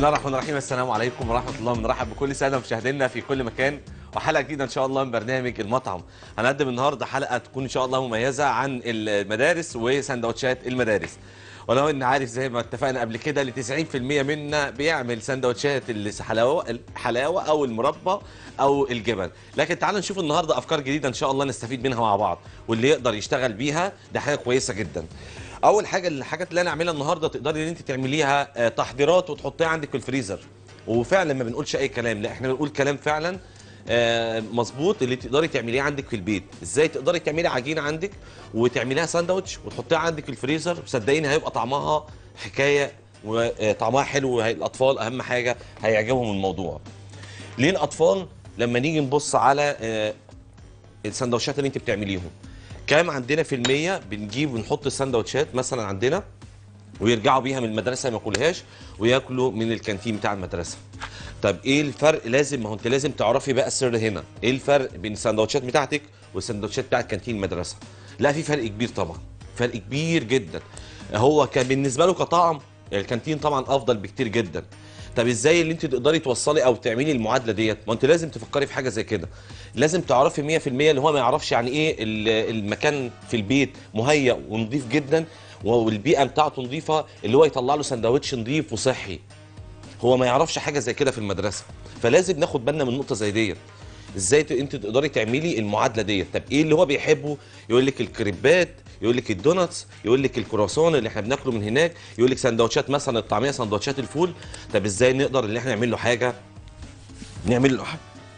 الله الرحمن الرحيم السلام عليكم ورحمه الله بنرحب بكل ساده مشاهدينا في كل مكان وحلقه جديده ان شاء الله من برنامج المطعم هنقدم النهارده حلقه تكون ان شاء الله مميزه عن المدارس وسندوتشات المدارس ولو ان عارف زي ما اتفقنا قبل كده ل 90% منا بيعمل سندوتشات الحلاوه الحلاوه او المربى او الجبن لكن تعالوا نشوف النهارده افكار جديده ان شاء الله نستفيد منها مع بعض واللي يقدر يشتغل بيها ده حاجه كويسه جدا اول حاجه الحاجات اللي انا اعملها النهارده تقدري ان انت تعمليها آه، تحضيرات وتحطيها عندك في الفريزر وفعلا ما بنقولش اي كلام لا احنا بنقول كلام فعلا آه، مظبوط اللي تقدري تعمليه عندك في البيت ازاي تقدري تعملي عجينه عندك وتعمليها ساندوتش وتحطيها عندك في الفريزر صدقيني هيبقى طعمها حكايه وطعمها حلو وهي- الاطفال اهم حاجه هيعجبهم الموضوع ليه الاطفال لما نيجي نبص على آه، السندوتشات اللي انت بتعمليهم كام عندنا في المية بنجيب ونحط السندوتشات مثلا عندنا ويرجعوا بيها من المدرسه ما ياكلوهاش وياكلوا من الكانتين بتاع المدرسه طب ايه الفرق لازم ما هو انت لازم تعرفي بقى السر هنا ايه الفرق بين السندوتشات بتاعتك والسندوتشات بتاعت كانتين المدرسه لا في فرق كبير طبعا فرق كبير جدا هو كان بالنسبه له كطعم الكانتين طبعا افضل بكتير جدا طب ازاي اللي انت تقدري توصلي او تعملي المعادله ديت ما انت لازم تفكري في حاجه زي كده لازم تعرفي 100% اللي هو ما يعرفش يعني ايه ال- المكان في البيت مهيأ ونظيف جدا والبيئه بتاعته نظيفه اللي هو يطلع له سندوتش نظيف وصحي هو ما يعرفش حاجه زي كده في المدرسه فلازم ناخد بالنا من نقطه زي ديت ازاي ت- انت تقدري تعملي المعادله ديت طب ايه اللي هو بيحبه يقول لك الكريبات يقول لك الدوناتس يقول لك الكرواسون اللي احنا بناكله من هناك يقول لك سندوتشات مثلا الطعميه سندوتشات الفول طب ازاي نقدر ان احنا نعمل له حاجه نعمل له حاجه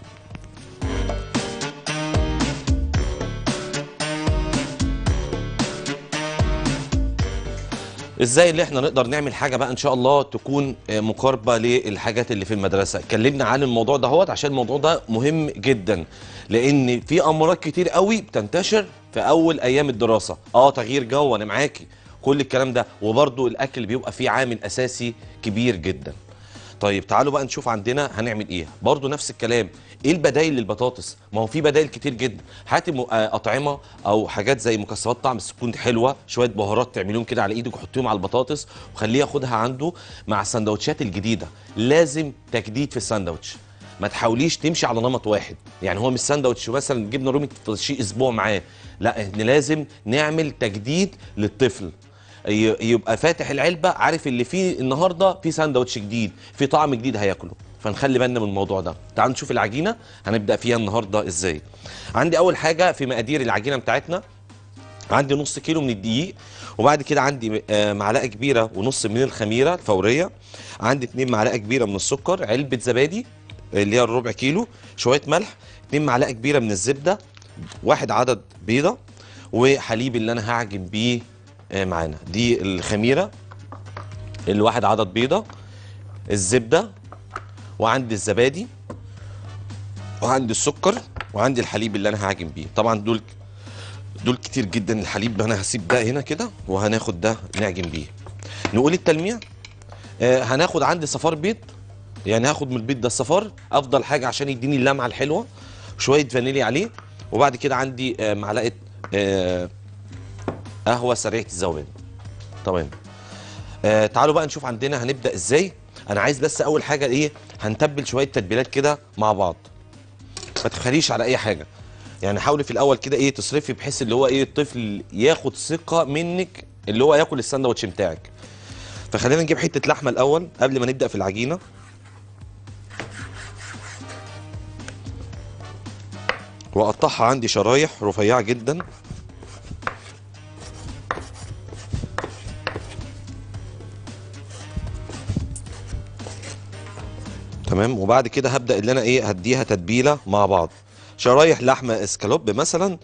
ازاي اللي احنا نقدر نعمل حاجه بقى ان شاء الله تكون آه، مقاربه للحاجات اللي في المدرسه اتكلمنا عن الموضوع دهوت عشان الموضوع ده مهم جدا لان في امراض كتير قوي بتنتشر في اول ايام الدراسه اه تغيير جو انا معاكي كل الكلام ده وبرده الاكل بيبقى فيه عامل اساسي كبير جدا طيب تعالوا بقى نشوف عندنا هنعمل ايه برضو نفس الكلام ايه البدايل للبطاطس ما هو في بدايل كتير جدا هاتي م- آه، اطعمه او حاجات زي مكسرات طعم بس تكون حلوه شويه بهارات تعمليهم كده على ايدك وحطيهم على البطاطس وخليه ياخدها عنده مع السندوتشات الجديده لازم تجديد في الساندوتش ما تحاوليش تمشي على نمط واحد يعني هو مش ساندوتش مثلا جبنه رومي تمشي اسبوع معاه لا احنا لازم نعمل تجديد للطفل ي- يبقى فاتح العلبه عارف اللي فيه النهارده في ساندوتش جديد في طعم جديد هياكله فنخلي بالنا من الموضوع ده تعالوا نشوف العجينه هنبدا فيها النهارده ازاي عندي اول حاجه في مقادير العجينه بتاعتنا عندي نص كيلو من الدقيق وبعد كده عندي آه، معلقه كبيره ونص من الخميره الفوريه عندي اتنين معلقه كبيره من السكر علبه زبادي اللي هي الربع كيلو شويه ملح اتنين معلقه كبيره من الزبده واحد عدد بيضه وحليب اللي انا هعجن بيه آه، معانا دي الخميره الواحد عدد بيضه الزبده وعندي الزبادي وعندي السكر وعندي الحليب اللي انا هعجن بيه طبعا دول دول كتير جدا الحليب انا هسيب ده هنا كده وهناخد ده نعجن بيه نقول التلميع آه هناخد عندي صفار بيض يعني هاخد من البيض ده الصفار افضل حاجه عشان يديني اللمعه الحلوه شويه فانيليا عليه وبعد كده عندي آه معلقه آه قهوه سريعه الذوبان تمام آه تعالوا بقى نشوف عندنا هنبدا ازاي انا عايز بس اول حاجه ايه هنتبل شويه تتبيلات كده مع بعض ما تخليش على اي حاجه يعني حاولي في الاول كده ايه تصرفي بحيث اللي هو ايه الطفل ياخد ثقه منك اللي هو ياكل الساندوتش بتاعك فخلينا نجيب حته لحمه الاول قبل ما نبدا في العجينه واقطعها عندي شرايح رفيعه جدا تمام وبعد كده هبدا اللي انا ايه هديها تتبيله مع بعض شرايح لحمه اسكالوب مثلا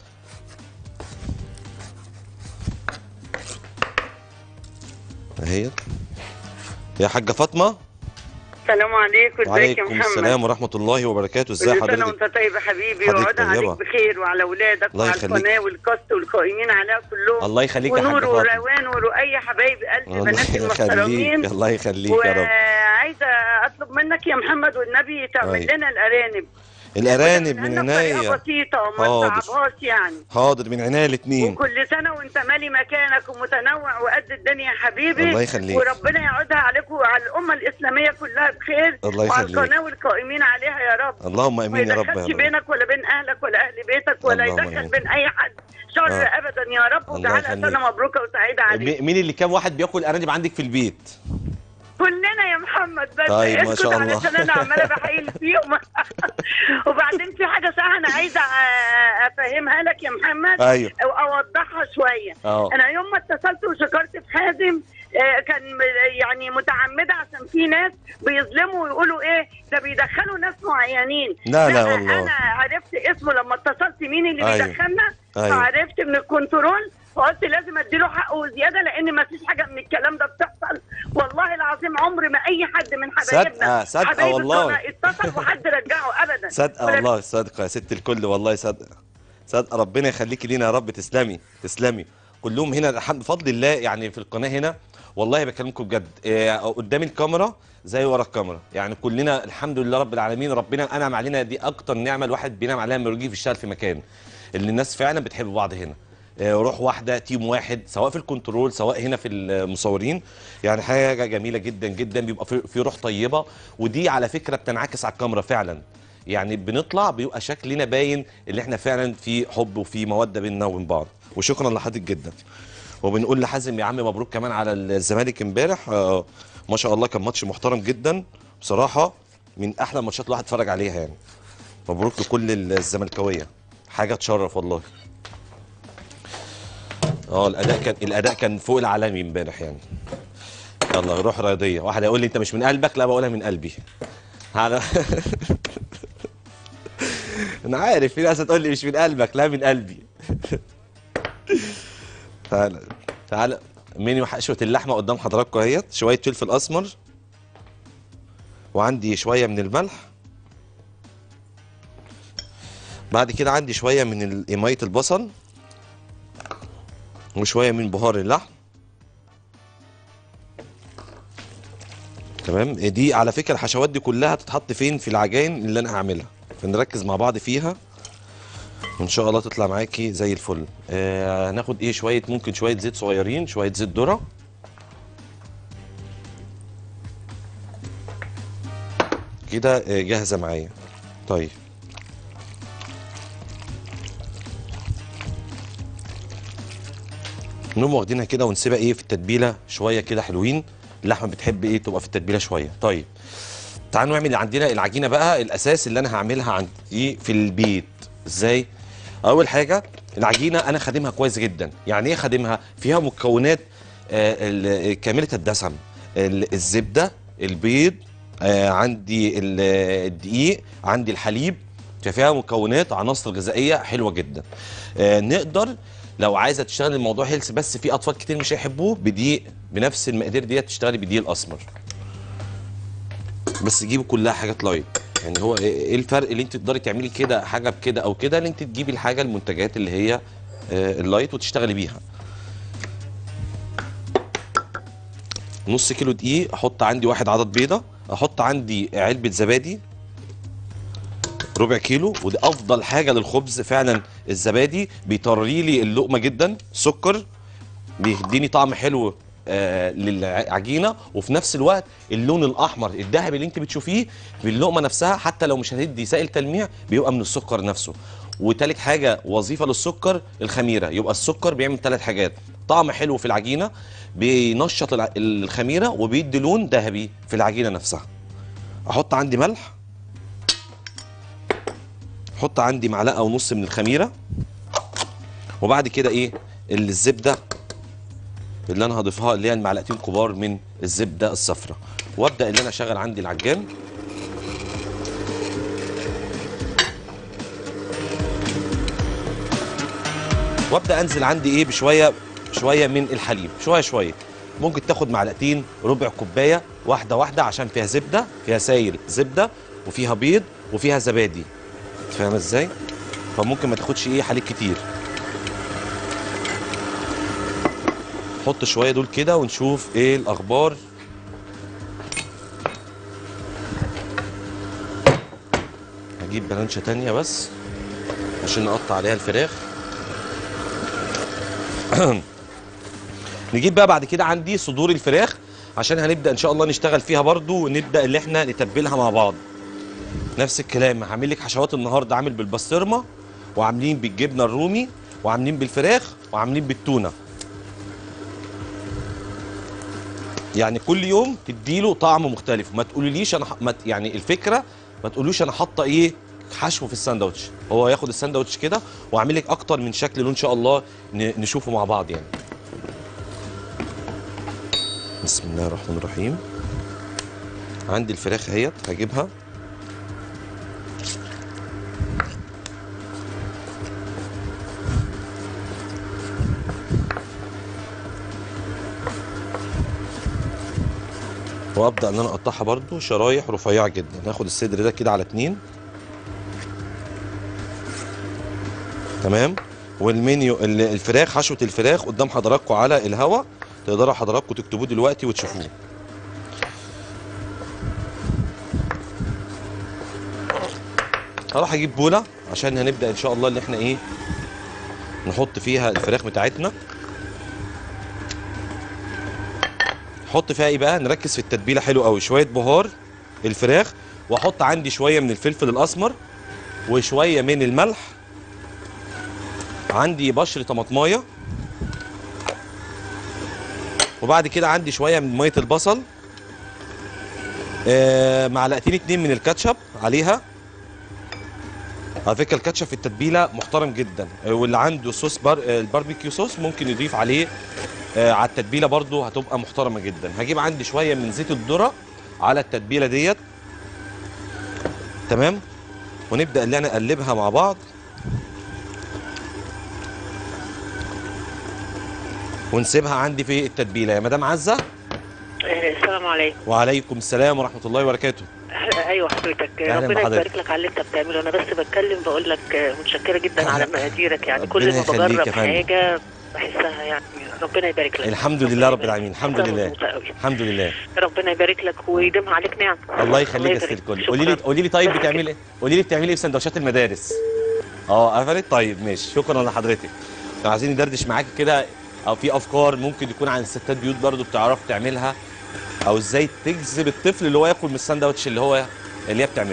اهي يا حاجه فاطمه السلام عليكم ازيك يا وعليكم محمد السلام ورحمه الله وبركاته ازي كل سنه حضرتك وانت طيب يا حبيبي حضرتك وعود عليك طيبة. بخير وعلى اولادك الله وعلى يخليك. القناه والكاست والقائمين عليها كلهم الله يخليك يا حاجه ونور فاطمه وروان ورؤية حبايب قلبي الله بنات يخليك المحترمين الله يخليك يا رب وعايزه اطلب منك يا محمد والنبي تعمل أيوة. لنا الارانب الارانب من وتعملها لنا بطريقة عينيا بسيطه وما حاضر. تصعبهاش يعني حاضر من عينيا الاثنين وكل سنه وانت مالي مكانك ومتنوع وقد الدنيا يا حبيبي الله يخليك. وربنا يعودها عليكم وعلى الامه الاسلاميه كلها بخير الله وعلى يخليك. القناه والقائمين عليها يا رب اللهم ما امين يا رب يا يدخلش رب بينك ولا بين اهلك ولا اهل بيتك ولا اللهم يدخل آمين. بين اي حد شر آه. ابدا يا رب الله وجعلها يخليك. سنه مبروكه وسعيده عليك مي- مين اللي كام واحد بياكل ارانب عندك في البيت كلنا يا محمد بس طيب، ما اسكت شاء الله. علشان انا عماله بحيل فيهم وبعدين في حاجه صح انا عايزه أ- افهمها لك يا محمد ايوه او اوضحها شويه اه انا يوم ما اتصلت وشكرت في حازم آه، كان م- يعني متعمده عشان في ناس بيظلموا ويقولوا ايه ده بيدخلوا ناس معينين لا لا والله انا عرفت اسمه لما اتصلت مين اللي أيوة. بيدخلنا أيوة. فعرفت من الكنترول فقلت لازم اديله حقه وزياده لان ما فيش حاجه من الكلام ده بتحصل والله العظيم عمر ما اي حد من حبايبنا صادقة- صادقة حبايب والله. الصلاة اتصل وحد رجعه ابدا صادقه ولا- والله صادقه يا ست الكل والله صادقه صادقه ربنا يخليكي لينا يا رب تسلمي تسلمي كلهم هنا الحمد بفضل الله يعني في القناه هنا والله بكلمكم بجد إيه قدام الكاميرا زي ورا الكاميرا يعني كلنا الحمد لله رب العالمين ربنا انعم علينا دي اكتر نعمه الواحد بينعم عليها لما يجي في الشغل في مكان اللي الناس فعلا بتحب بعض هنا إيه، روح واحده تيم واحد سواء في الكنترول سواء هنا في المصورين يعني حاجه جميله جدا جدا بيبقى في في روح طيبه ودي على فكره بتنعكس على الكاميرا فعلا يعني بنطلع بيبقى شكلنا باين اللي احنا فعلا في حب وفي موده بيننا وبين بعض وشكرا لحضرتك جدا وبنقول لحازم يا عم مبروك كمان على الزمالك امبارح آه ما شاء الله كان ماتش محترم جدا بصراحه من احلى الماتشات الواحد اتفرج عليها يعني مبروك لكل الزملكاويه حاجه تشرف والله اه الاداء كان الاداء كان فوق العالمي امبارح يعني يلا روح رياضيه واحد يقول لي انت مش من قلبك لا بقولها من قلبي هذا انا عارف في ناس هتقول لي مش من قلبك لا من قلبي تعالى تعالى منيو حشوة اللحمة قدام حضراتكم اهيت شوية فلفل أسمر وعندي شوية من الملح بعد كده عندي شوية من ال- إماية البصل وشوية من بهار اللحم تمام دي على فكرة الحشوات دي كلها تتحط فين في العجائن اللي أنا هعملها فنركز مع بعض فيها وان شاء الله تطلع معاكي زي الفل آه هناخد ايه شويه ممكن شويه زيت صغيرين شويه زيت ذره كده آه، جاهزه معايا طيب نقوم واخدينها كده ونسيبها ايه في التتبيله شويه كده حلوين اللحمه بتحب ايه تبقى في التتبيله شويه طيب تعالوا نعمل عندنا العجينه بقى الاساس اللي انا هعملها عندي في البيت ازاي اول حاجه العجينه انا خادمها كويس جدا يعني ايه خادمها فيها مكونات آه، ال- كامله الدسم ال- الزبده البيض آه، عندي ال- الدقيق عندي الحليب فيها مكونات عناصر غذائيه حلوه جدا آه، نقدر لو عايزه تشتغل الموضوع هيلث بس في اطفال كتير مش هيحبوه بدقيق بنفس المقادير ديت تشتغلي بدقيق الاسمر بس تجيبي كلها حاجات لايت يعني هو ايه إيه الفرق اللي انت تقدري تعملي كده حاجه بكده او كده اللي انت تجيبي الحاجه المنتجات اللي هي آه، اللايت وتشتغلي بيها نص كيلو دقيق احط عندي واحد عدد بيضه احط عندي علبه زبادي ربع كيلو ودي افضل حاجه للخبز فعلا الزبادي بيطري لي اللقمه جدا سكر بيديني طعم حلو آه للعجينه وفي نفس الوقت اللون الاحمر الذهبي اللي انت بتشوفيه في اللقمه نفسها حتى لو مش هتدي سائل تلميع بيبقى من السكر نفسه وتالت حاجه وظيفه للسكر الخميره يبقى السكر بيعمل ثلاث حاجات طعم حلو في العجينه بينشط الع- الخميره وبيدي لون ذهبي في العجينه نفسها احط عندي ملح احط عندي معلقه ونص من الخميره وبعد كده ايه الزبده اللي انا هضيفها اللي هي المعلقتين كبار من الزبده الصفراء وابدا ان انا اشغل عندي العجان وابدا انزل عندي ايه بشويه شويه من الحليب شويه شويه ممكن تاخد معلقتين ربع كوبايه واحده واحده عشان فيها زبده فيها سايل زبده وفيها بيض وفيها زبادي فاهم ازاي فممكن ما تاخدش ايه حليب كتير حط شويه دول كده ونشوف ايه الاخبار هجيب نجيب بلانشة تانية بس عشان نقطع عليها الفراخ نجيب بقى بعد كده عندي صدور الفراخ عشان هنبدا ان شاء الله نشتغل فيها برضو ونبدا اللي احنا نتبلها مع بعض نفس الكلام هعمل لك حشوات النهارده عامل بالبسطرمه وعاملين بالجبنه الرومي وعاملين بالفراخ وعاملين بالتونه يعني كل يوم تديله طعم مختلف ما تقوليليش انا ح- ما ت- يعني الفكره ما تقولوش انا حاطه ايه حشو في الساندوتش هو ياخد الساندوتش كده واعمل لك اكتر من شكل له ان شاء الله ن- نشوفه مع بعض يعني بسم الله الرحمن الرحيم عندي الفراخ اهيت هجيبها وابدا ان انا اقطعها برضو شرايح رفيعه جدا هاخد الصدر ده كده على اتنين تمام والمنيو ال- الفراخ حشوه الفراخ قدام حضراتكم على الهوا تقدروا حضراتكم تكتبوه دلوقتي وتشوفوه هروح اجيب بوله عشان هنبدا ان شاء الله اللي احنا ايه نحط فيها الفراخ بتاعتنا نحط فيها ايه بقى نركز في التتبيله حلو قوي شويه بهار الفراخ واحط عندي شويه من الفلفل الاسمر وشويه من الملح عندي بشر طماطمايه وبعد كده عندي شويه من ميه البصل آه معلقتين اتنين من الكاتشب عليها على فكره الكاتشب في التتبيله محترم جدا آه، واللي عنده صوص بار... آه، الباربيكيو صوص ممكن يضيف عليه آه، على التتبيله برضو هتبقى محترمه جدا هجيب عندي شويه من زيت الذره على التتبيله ديت تمام ونبدا اللي انا نقلبها مع بعض ونسيبها عندي في التتبيله يا مدام عزه آه، السلام عليكم وعليكم السلام ورحمه الله وبركاته آه، ايوه حضرتك أهلاً ربنا بحضرتك. يبارك لك على اللي انت بتعمله انا بس بتكلم بقول لك آه، متشكره جدا على مقاديرك يعني كل ربنا ما يخليك بجرب يا فندم. حاجه بحسها يعني ربنا يبارك لك الحمد ربنا لله رب يبارك العالمين لك. الحمد حسها لله مظبوطة قوي. الحمد لله ربنا يبارك لك ويديمها عليك نعم الله يخليك يا يبارك. ست الكل شكراً. قولي لي قولي لي طيب شكراً بتعملي ايه قولي لي بتعملي ايه في سندوتشات المدارس اه قفلت طيب ماشي شكرا لحضرتك لو عايزين ندردش معاكي كده او في افكار ممكن يكون عن الستات بيوت برضو بتعرف تعملها او ازاي تجذب الطفل اللي هو ياكل من الساندوتش اللي هو اللي هي بتعمله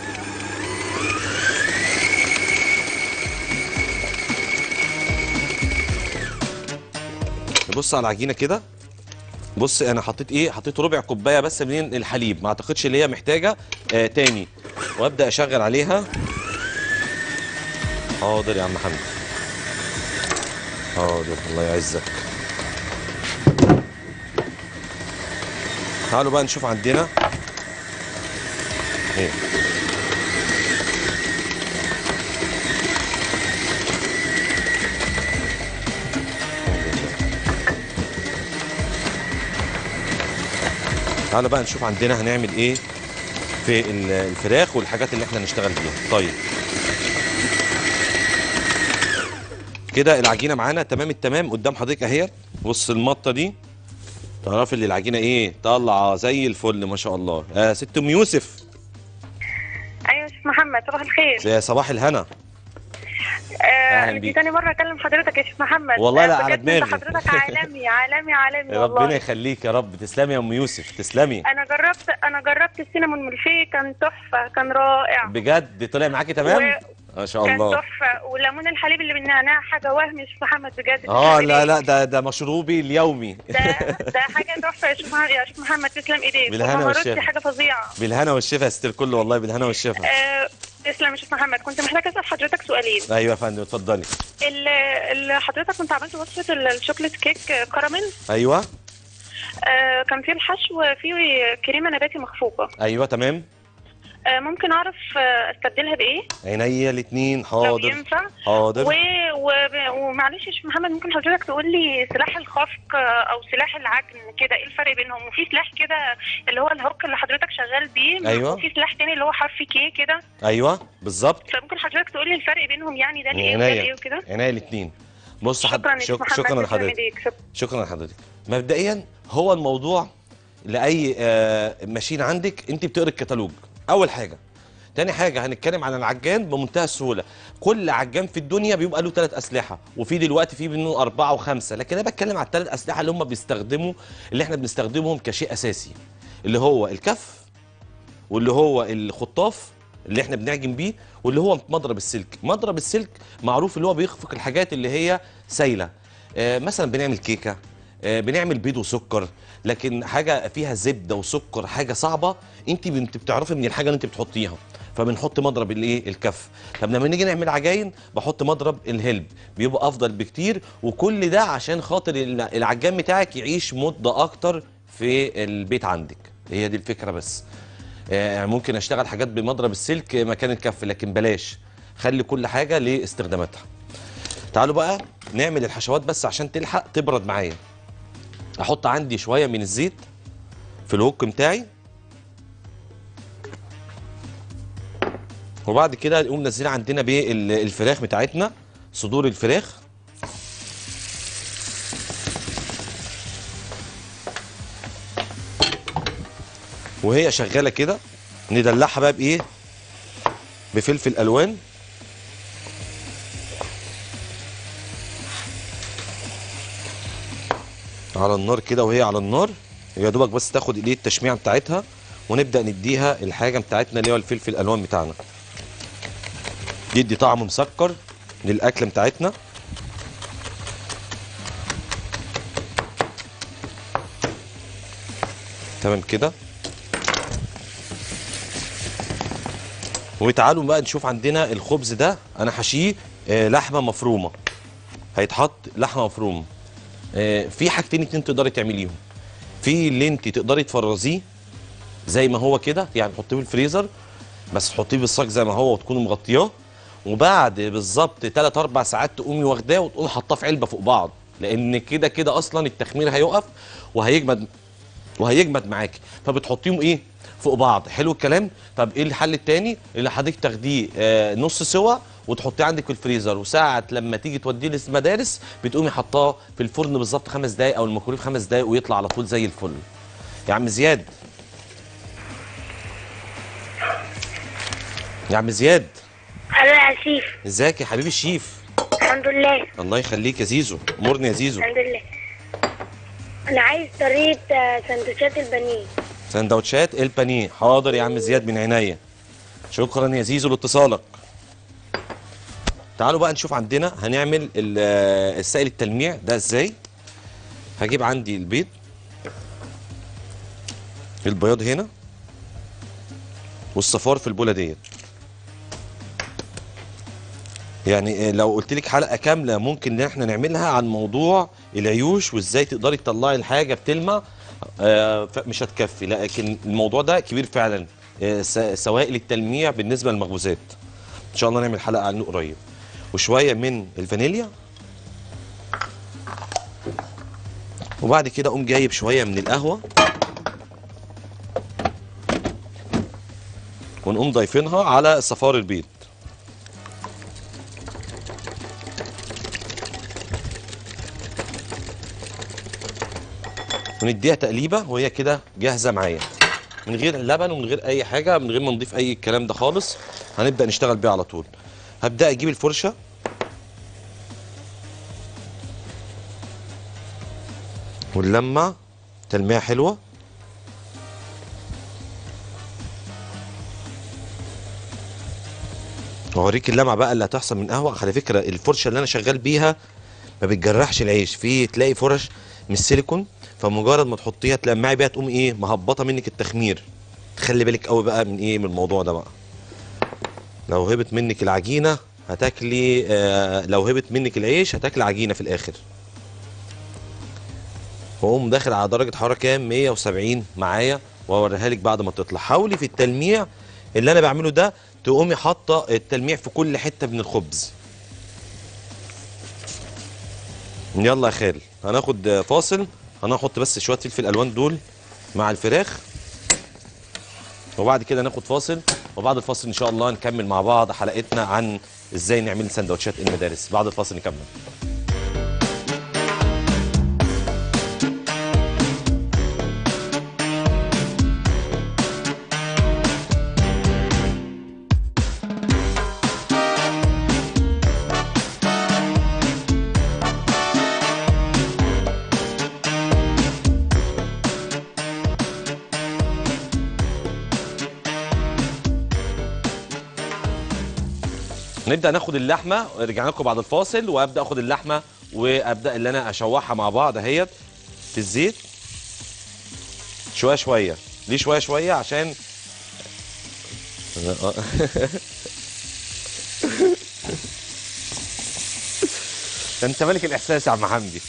نبص على العجينه كده بص انا حطيت ايه حطيت ربع كوبايه بس من الحليب ما اعتقدش اللي هي محتاجه آه تاني وابدا اشغل عليها حاضر يا عم حمد حاضر الله يعزك تعالوا بقى نشوف عندنا ايه تعالوا بقى نشوف عندنا هنعمل ايه في ال- الفراخ والحاجات اللي احنا نشتغل بيها طيب كده العجينه معانا تمام التمام قدام حضرتك اهي بص المطه دي تعرفي اللي العجينه ايه طالعه زي الفل ما شاء الله آه ست ام يوسف ايوه يا شيخ محمد صباح الخير يا صباح الهنا آه أهلاً دي بيك. تاني مره اكلم حضرتك يا شيخ محمد والله لا، آه، على بجد انت دماغي. حضرتك عالمي عالمي عالمي ربنا والله يخليك يا رب تسلمي يا ام يوسف تسلمي انا جربت انا جربت السينامون ملفيه كان تحفه كان رائع بجد طلع معاكي تمام و- ما شاء كان الله تحفه والليمون الحليب اللي بالنعناع حاجه وهم يا شيخ محمد بجد اه تسلم لا إيديك. لا ده ده مشروبي اليومي ده ده حاجه تحفه يا شيخ محمد يا شيخ محمد تسلم ايديك بالهنا ومهاراتي والشفا. حاجه فظيعه بالهنا والشفا يا ست الكل والله بالهنا والشفا آه، تسلم يا شيخ محمد كنت محتاجه اسال حضرتك سؤالين ايوه يا فندم اتفضلي ال- ال- حضرتك كنت عملت وصفه ال- الشوكليت كيك آه، كراميل ايوه آه، كان فيه الحشو فيه كريمه نباتي مخفوقه ايوه تمام آه، ممكن اعرف آه، استبدلها بايه عينيا الاثنين لو حاضر ينفع حاضر و... و... ومعلش يا شيخ محمد ممكن حضرتك تقول لي سلاح الخفق آه، او سلاح العجن كده ايه الفرق بينهم وفي سلاح كده اللي هو الهوك اللي حضرتك شغال بيه أيوة. وفي سلاح تاني اللي هو حرف كي كده ايوه بالظبط فممكن حضرتك تقول لي الفرق بينهم يعني ده الايه وده عينيا الايه وكده عينيا الاثنين بص حد شكرا يا شيخ شك... محمد شكرا تسلم لحضرتك إيديك. شكرا. شكرا لحضرتك مبدئيا هو الموضوع لاي آه، ماشين عندك انت بتقري الكتالوج اول حاجه تاني حاجه هنتكلم عن العجان بمنتهى السهوله كل عجان في الدنيا بيبقى له ثلاث اسلحه وفي دلوقتي في منه اربعه وخمسه لكن انا بتكلم على الثلاث اسلحه اللي هم بيستخدموا اللي احنا بنستخدمهم كشيء اساسي اللي هو الكف واللي هو الخطاف اللي احنا بنعجن بيه واللي هو مضرب السلك مضرب السلك معروف اللي هو بيخفق الحاجات اللي هي سايله آه مثلا بنعمل كيكه آه بنعمل بيض وسكر لكن حاجه فيها زبده وسكر حاجه صعبه انت انت بتعرفي من الحاجه اللي انت بتحطيها فبنحط مضرب الايه الكف طب لما نيجي نعمل عجاين بحط مضرب الهلب بيبقى افضل بكتير وكل ده عشان خاطر العجان بتاعك يعيش مده اكتر في البيت عندك هي دي الفكره بس يعني ممكن اشتغل حاجات بمضرب السلك مكان الكف لكن بلاش خلي كل حاجه لاستخداماتها تعالوا بقى نعمل الحشوات بس عشان تلحق تبرد معايا احط عندي شويه من الزيت في الهوك بتاعي وبعد كده نقوم نازلين عندنا بالفراخ بتاعتنا صدور الفراخ وهي شغاله كده ندلعها بقى بايه بفلفل الوان على النار كده وهي على النار يا دوبك بس تاخد ايديه التشميعه بتاعتها ونبدا نديها الحاجه بتاعتنا اللي هو الفلفل الالوان بتاعنا يدي طعم مسكر للاكله بتاعتنا تمام كده وتعالوا بقى نشوف عندنا الخبز ده انا حشيه آه لحمه مفرومه هيتحط لحمه مفرومه آه في حاجتين اتنين تقدري تعمليهم في اللي انت تقدري تفرزيه زي ما هو كده يعني تحطيه في الفريزر بس تحطيه بالصاج زي ما هو وتكوني مغطياه وبعد بالظبط 3 4 ساعات تقومي واخداه وتقومي حاطاه في علبه فوق بعض لان كده كده اصلا التخمير هيقف وهيجمد وهيجمد معاكي فبتحطيهم ايه فوق بعض حلو الكلام طب ايه الحل التاني اللي حضرتك تاخديه آه نص سوا وتحطيه عندك في الفريزر وساعه لما تيجي توديه للمدارس بتقومي حطاه في الفرن بالظبط خمس دقايق او الميكرويف خمس دقايق ويطلع على طول زي الفل يا عم زياد يا عم زياد الو يا سيف ازيك يا حبيبي الشيف الحمد لله الله يخليك يا زيزو امرني يا زيزو الحمد لله انا عايز طريقه آه، سندوتشات البانيه سندوتشات البانيه حاضر يا عم زياد من عينيا شكرا يا زيزو لاتصالك تعالوا بقى نشوف عندنا هنعمل ال- آه، السائل التلميع ده ازاي هجيب عندي البيض البياض هنا والصفار في البوله ديت يعني آه، لو قلت لك حلقه كامله ممكن ان احنا نعملها عن موضوع العيوش وازاي تقدري تطلعي الحاجه بتلمع آه، ف- مش هتكفي لكن الموضوع ده كبير فعلا آه، س- سوائل التلميع بالنسبه للمخبوزات ان شاء الله نعمل حلقه عنه قريب وشويه من الفانيليا وبعد كده اقوم جايب شويه من القهوه ونقوم ضايفينها على صفار البيض ونديها تقليبه وهي كده جاهزه معايا من غير لبن ومن غير اي حاجه من غير ما نضيف اي الكلام ده خالص هنبدا نشتغل بيه على طول هبدا اجيب الفرشه ونلمع تلميعه حلوه واوريك اللمعه بقى اللي هتحصل من قهوه على فكره الفرشه اللي انا شغال بيها ما بتجرحش العيش في تلاقي فرش من السيليكون فمجرد ما تحطيها تلمعي بيها تقوم ايه مهبطه منك التخمير تخلي بالك قوي بقى من ايه من الموضوع ده بقى لو هبت منك العجينه هتاكلي آه لو هبت منك العيش هتاكلي عجينه في الاخر واقوم داخل على درجه حراره كام 170 معايا واوريها لك بعد ما تطلع حاولي في التلميع اللي انا بعمله ده تقومي حاطه التلميع في كل حته من الخبز يلا يا خال هناخد فاصل هنحط بس شويه فلفل الوان دول مع الفراخ وبعد كده ناخد فاصل وبعد الفاصل ان شاء الله نكمل مع بعض حلقتنا عن ازاي نعمل سندوتشات المدارس بعد الفاصل نكمل نبدا ناخد اللحمه رجعنا لكم بعد الفاصل وابدا اخد اللحمه وابدا اللي انا اشوحها مع بعض اهيت في الزيت شويه شويه ليه شويه شويه عشان ده انت ملك الاحساس يا عم حمدي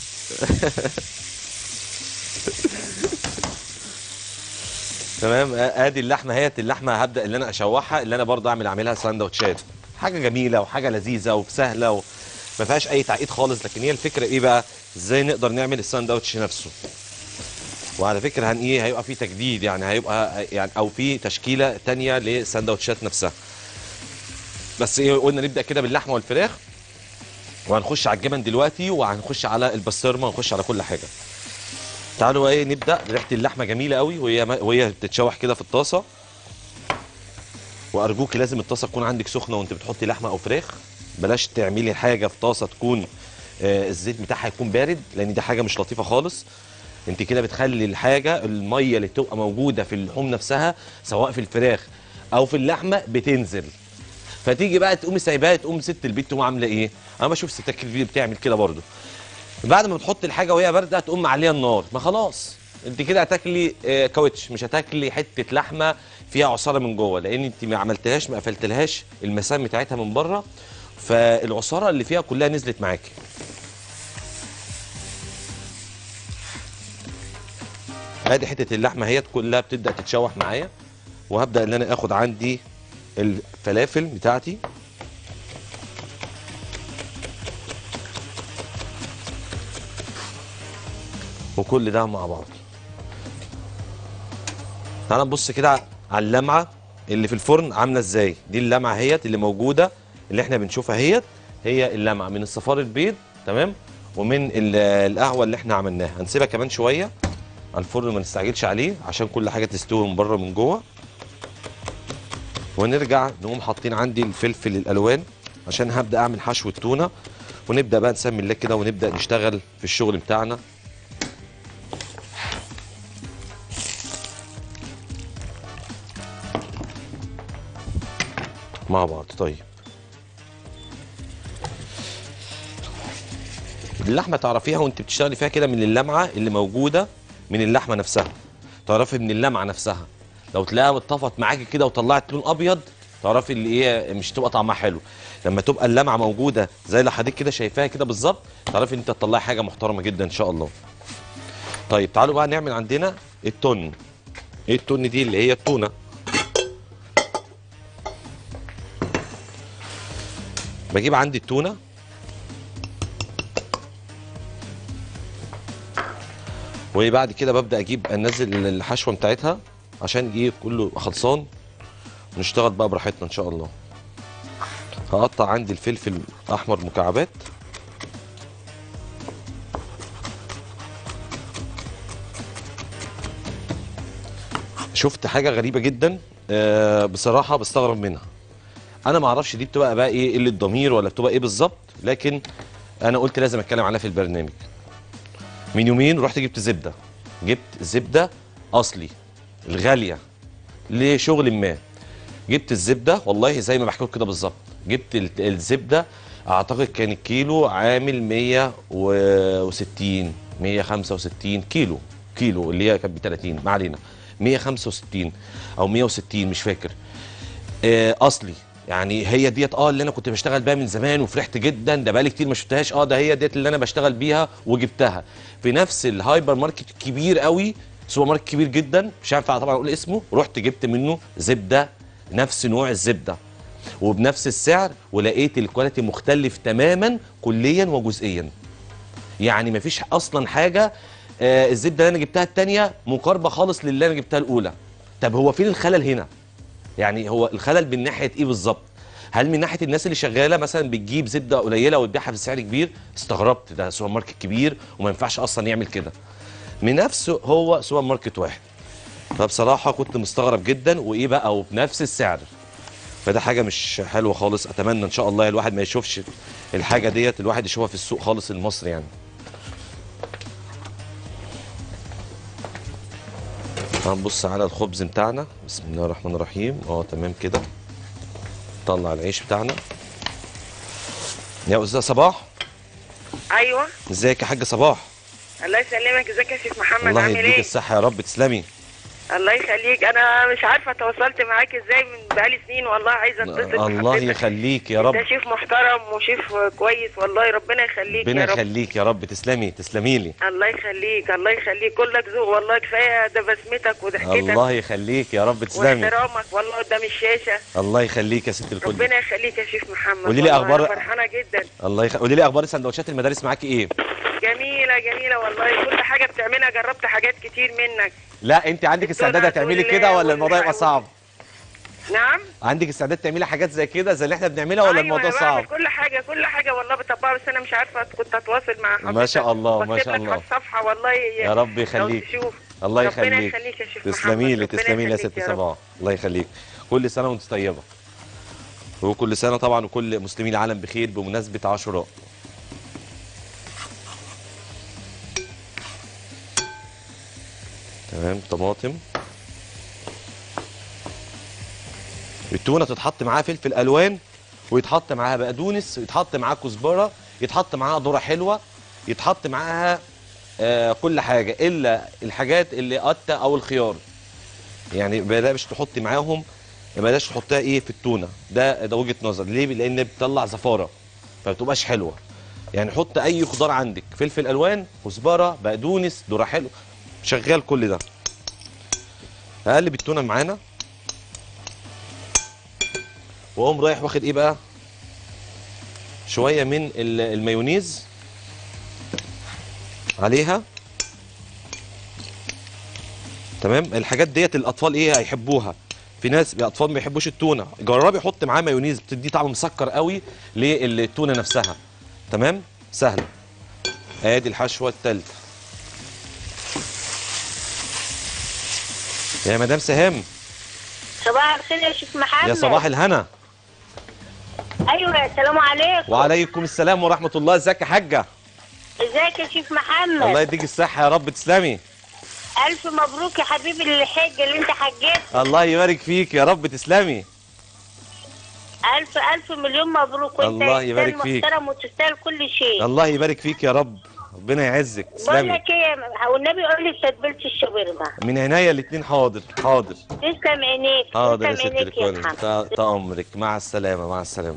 تمام آه، ادي اللحمه اهيت اللحمه هبدا اللي انا اشوحها اللي انا برضه اعمل اعملها ساندوتشات حاجه جميله وحاجه لذيذه وسهله وما فيهاش اي تعقيد خالص لكن هي الفكره ايه بقى ازاي نقدر نعمل الساندوتش نفسه وعلى فكره هن ايه هيبقى في تجديد يعني هيبقى يعني او في تشكيله تانية للساندوتشات نفسها بس ايه قلنا نبدا كده باللحمه والفراخ وهنخش على الجبن دلوقتي وهنخش على البسطرمه وهنخش على كل حاجه تعالوا ايه نبدا ريحه اللحمه جميله قوي وهي وهي بتتشوح كده في الطاسه وارجوك لازم الطاسه تكون عندك سخنه وانت بتحطي لحمه او فراخ بلاش تعملي حاجه في طاسه تكون آه، الزيت بتاعها يكون بارد لان دي حاجه مش لطيفه خالص انت كده بتخلي الحاجه الميه اللي تبقى موجوده في اللحوم نفسها سواء في الفراخ او في اللحمه بتنزل فتيجي بقى تقومي سايباها تقوم ست البيت تقوم عامله ايه انا بشوف ستات كتير بتعمل كده برضو بعد ما بتحط الحاجه وهي بارده تقوم معليها النار ما خلاص انت كده هتاكلي آه، كاوتش مش هتاكلي حته لحمه فيها عصاره من جوه لان انت ما عملتهاش ما قفلتلهاش المسام بتاعتها من بره فالعصاره اللي فيها كلها نزلت معاكي ادي حته اللحمه اهيت كلها بتبدا تتشوح معايا وهبدا ان انا اخد عندي الفلافل بتاعتي وكل ده مع بعض تعال نبص كده على اللمعه اللي في الفرن عامله ازاي دي اللمعه اهيت اللي موجوده اللي احنا بنشوفها اهيت هي اللمعه من الصفار البيض تمام ومن ال- القهوه اللي احنا عملناها هنسيبها كمان شويه على الفرن ما نستعجلش عليه عشان كل حاجه تستوي من بره من جوه ونرجع نقوم حاطين عندي الفلفل الالوان عشان هبدا اعمل حشو التونه ونبدا بقى نسمي الله كده ونبدا نشتغل في الشغل بتاعنا مع بعض طيب اللحمه تعرفيها وانت بتشتغلي فيها كده من اللمعه اللي موجوده من اللحمه نفسها تعرفي من اللمعه نفسها لو تلاقيها اتطفت معاكي كده وطلعت لون ابيض تعرفي اللي ايه مش تبقى طعمها حلو لما تبقى اللمعه موجوده زي اللي حضرتك كده شايفاها كده بالظبط تعرفي ان انت تطلعي حاجه محترمه جدا ان شاء الله طيب تعالوا بقى نعمل عندنا التون ايه التون دي اللي هي التونه بجيب عندي التونه وبعد كده ببدا اجيب انزل الحشوه بتاعتها عشان ايه كله يبقى خلصان ونشتغل بقى براحتنا ان شاء الله هقطع عندي الفلفل احمر مكعبات شفت حاجه غريبه جدا آه بصراحه بستغرب منها انا ما اعرفش دي بتبقى بقى ايه قله ضمير ولا بتبقى ايه بالظبط لكن انا قلت لازم اتكلم عنها في البرنامج من يومين رحت جبت زبده جبت زبده اصلي الغاليه لشغل ما جبت الزبده والله زي ما بحكي لكم كده بالظبط جبت ال- الزبده اعتقد كان الكيلو عامل 160 165 كيلو كيلو اللي هي كانت ب 30 ما علينا 165 او 160 مش فاكر آه، اصلي يعني هي ديت اه اللي انا كنت بشتغل بيها من زمان وفرحت جدا ده بقالي كتير ما شفتهاش اه ده هي ديت اللي انا بشتغل بيها وجبتها في نفس الهايبر ماركت كبير قوي سوبر ماركت كبير جدا مش هينفع طبعا اقول اسمه رحت جبت منه زبده نفس نوع الزبده وبنفس السعر ولقيت الكواليتي مختلف تماما كليا وجزئيا يعني مفيش اصلا حاجه آه الزبده اللي انا جبتها الثانيه مقاربه خالص للي انا جبتها الاولى طب هو فين الخلل هنا يعني هو الخلل من ناحيه ايه بالظبط هل من ناحيه الناس اللي شغاله مثلا بتجيب زبده قليله وتبيعها بسعر كبير استغربت ده سوبر ماركت كبير وما ينفعش اصلا يعمل كده من نفسه هو سوبر ماركت واحد فبصراحه كنت مستغرب جدا وايه بقى وبنفس السعر فده حاجه مش حلوه خالص اتمنى ان شاء الله الواحد ما يشوفش الحاجه ديت الواحد يشوفها في السوق خالص المصري يعني هنبص على الخبز بتاعنا بسم الله الرحمن الرحيم اه تمام كده نطلع العيش بتاعنا يا استاذه صباح ايوه ازيك يا حاجه صباح الله يسلمك ازيك يا شيخ محمد الله عامل يديك ايه الصحه يا رب تسلمي الله يخليك انا مش عارفه تواصلت معاك ازاي من بقالي سنين والله عايزه اتصل الله بحضرتك. يخليك يا رب انت شيف محترم وشيف كويس والله ربنا يخليك ربنا يا رب يخليك يا رب تسلمي تسلمي لي الله يخليك الله يخليك كلك ذوق والله كفايه ده بسمتك وضحكتك الله يخليك يا رب تسلمي واحترامك والله قدام الشاشه الله يخليك يا ست الكل ربنا يخليك يا شيخ محمد قولي لي والله أخبار- أنا فرحانه جدا الله يخ... قولي لي اخبار سندوتشات المدارس معاكي ايه جميله جميله والله كل حاجه بتعملها جربت حاجات كتير منك لا انت عندك استعداد الدونات هتعملي وال- كده ولا الموضوع يبقى والحلوى. صعب نعم عندك استعداد تعملي حاجات زي كده زي اللي احنا بنعملها ولا أيوة الموضوع أنا بعمل صعب كل حاجه كل حاجه والله بطبقها بس انا مش عارفه كنت اتواصل مع حضرتك ما شاء الله، ما واكتب شاء لك الله. على الصفحه والله يا رب لو يخليك تشوف. الله ربنا يخليك يخليك يا شيخ تسلمي لي محمد. ربنا تسلمي لي يا يخليك ست يا رب. صباح الله يخليك كل سنه وانت طيبه وكل سنه طبعا وكل مسلمي العالم بخير بمناسبه عاشوراء تمام طماطم التونه تتحط معاها فلفل الوان ويتحط معاها بقدونس ويتحط معاها كزبره يتحط معاها ذره حلوه يتحط معاها آه كل حاجه الا الحاجات اللي قطه او الخيار يعني بلاش تحطي معاهم بلاش تحطيها ايه في التونه ده ده وجهه نظر ليه لان بتطلع زفاره فما بتبقاش حلوه يعني حط اي خضار عندك فلفل الوان كزبره بقدونس ذره حلو شغال كل ده هقلب التونه معانا واقوم رايح واخد ايه بقى شويه من ال- المايونيز عليها تمام الحاجات ديت الاطفال ايه هيحبوها في ناس الاطفال ما بيحبوش التونه جربي حط معاه مايونيز بتدي طعم مسكر قوي للتونه نفسها تمام سهله ادي الحشوه الثالثه يا مدام سهام صباح الخير يا شيخ محمد يا صباح الهنا ايوه السلام عليكم وعليكم السلام ورحمه الله ازيك يا حاجه ازيك يا شيخ محمد الله يديك الصحه يا رب تسلمي الف مبروك يا حبيبي الحج اللي انت حجيت الله يبارك فيك يا رب تسلمي الف الف مليون مبروك وانت الله يبارك إنسان فيك. محترم وتستاهل كل شيء الله يبارك فيك يا رب ربنا يعزك بقول تسلمي لك ايه والنبي قول لي تتبيله الشاورما من عينيا الاثنين حاضر حاضر تسلم عينيك حاضر يا تسلم ست عينيك يا الكل محمد تا- تأمرك مع السلامة مع السلامة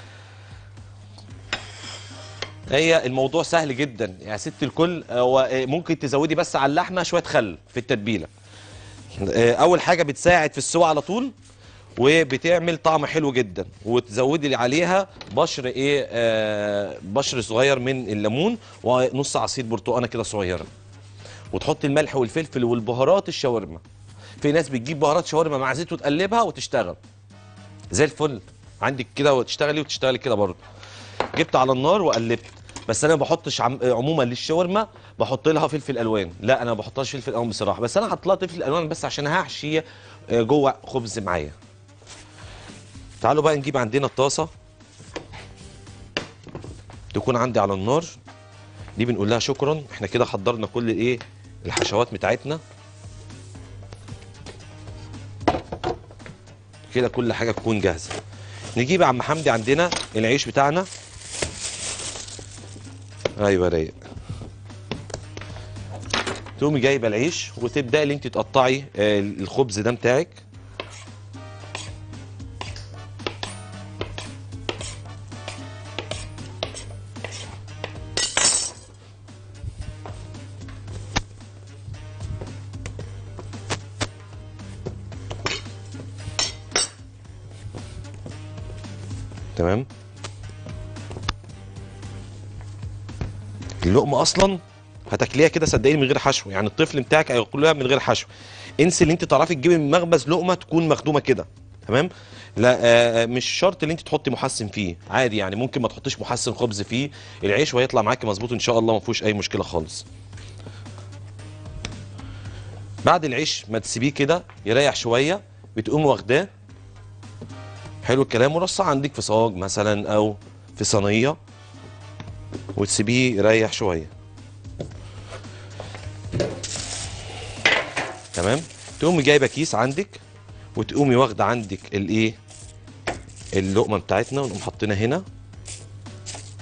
هي الموضوع سهل جدا يا ست الكل هو آه، ممكن تزودي بس على اللحمة شوية خل في التتبيلة آه، أول حاجة بتساعد في السوى على طول وبتعمل طعم حلو جدا وتزودي عليها بشر ايه آه بشر صغير من الليمون ونص عصير برتقانه كده صغيره وتحط الملح والفلفل والبهارات الشاورما في ناس بتجيب بهارات شاورما مع زيت وتقلبها وتشتغل زي الفل عندك كده وتشتغلي وتشتغلي كده برضه جبت على النار وقلبت بس انا ما بحطش عم... عموما للشاورما بحط لها فلفل الوان لا انا ما بحطهاش فلفل الوان بصراحه بس انا حاطط لها فلفل الوان بس عشان هحشي آه، جوه خبز معايا تعالوا بقى نجيب عندنا الطاسه تكون عندي على النار دي بنقول لها شكرا احنا كده حضرنا كل الايه الحشوات بتاعتنا كده كل حاجه تكون جاهزه نجيب يا عم حمدي عندنا العيش بتاعنا ايوه رايق تقومي جايبه العيش وتبداي اللي انت تقطعي آه، الخبز ده بتاعك تمام اللقمه اصلا هتاكليها كده صدقيني من غير حشو يعني الطفل بتاعك هياكلها من غير حشو انسي اللي انت تعرفي تجيبي من مخبز لقمه تكون مخدومه كده تمام لا آه مش شرط ان انت تحطي محسن فيه عادي يعني ممكن ما تحطيش محسن خبز فيه العيش وهيطلع معاكي مظبوط ان شاء الله ما فيهوش اي مشكله خالص بعد العيش ما تسيبيه كده يريح شويه بتقوم واخداه حلو الكلام ورصاه عندك في صاج مثلا او في صينيه وتسيبيه يريح شويه تمام تقومي جايبه كيس عندك وتقومي واخده عندك الايه اللقمه بتاعتنا ونقوم حاطينها هنا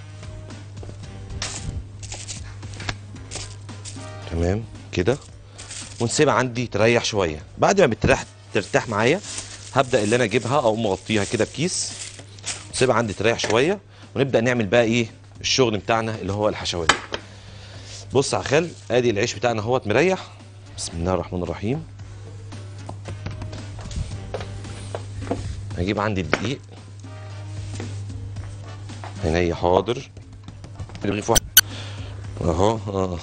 تمام كده ونسيبها عندي تريح شويه بعد ما بتريح ترتاح معايا هبدا اللي انا اجيبها او مغطيها كده بكيس نسيبها عندي تريح شويه ونبدا نعمل بقى ايه الشغل بتاعنا اللي هو الحشوات بص يا خال ادي العيش بتاعنا اهوت مريح بسم الله الرحمن الرحيم هجيب عندي الدقيق عينيا حاضر رغيف واحد اهو اه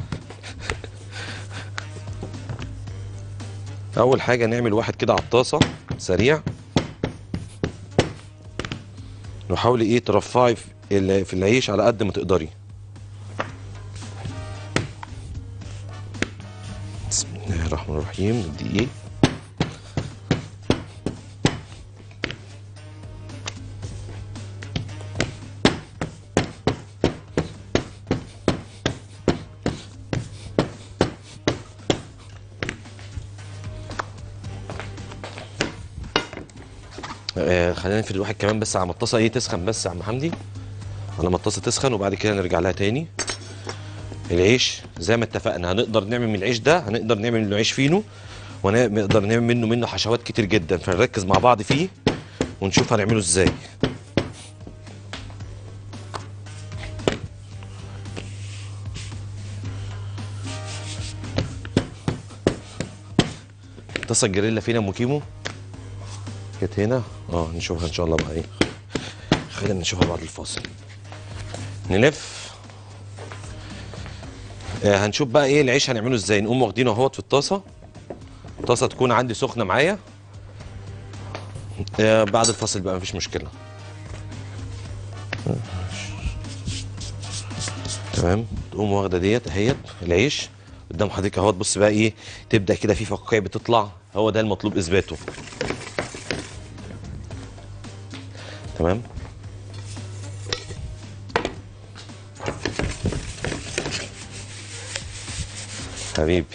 اول حاجه نعمل واحد كده على الطاسه سريع وحاولي ايه ترفعي في ال- في العيش على قد ما تقدري بسم الله الرحمن الرحيم الدقيق آه خلينا نفرد واحد كمان بس على ما الطاسه ايه تسخن بس يا عم حمدي على ما الطاسه تسخن وبعد كده نرجع لها تاني العيش زي ما اتفقنا هنقدر نعمل من العيش ده هنقدر نعمل منه عيش فينو ونقدر نعمل منه منه حشوات كتير جدا فنركز مع بعض فيه ونشوف هنعمله ازاي الطاسه الجريلا فينا ام كيمو كانت هنا اه نشوفها ان شاء الله بقى ايه خلينا نشوفها بعد الفاصل نلف آه هنشوف بقى ايه العيش هنعمله ازاي نقوم واخدينه اهوت في الطاسه الطاسه تكون عندي سخنه معايا آه بعد الفاصل بقى مفيش مشكله تمام تقوم واخده ديت اهيت العيش قدام حضرتك اهوت بص بقى ايه تبدا كده في فقاقيع بتطلع هو ده المطلوب اثباته تمام حبيبي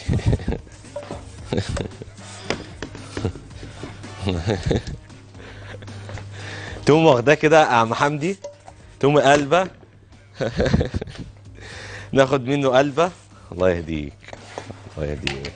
تقوم واخداه كده يا عم حمدي تقوم قلبه ناخد منه قلبه الله يهديك الله يهديك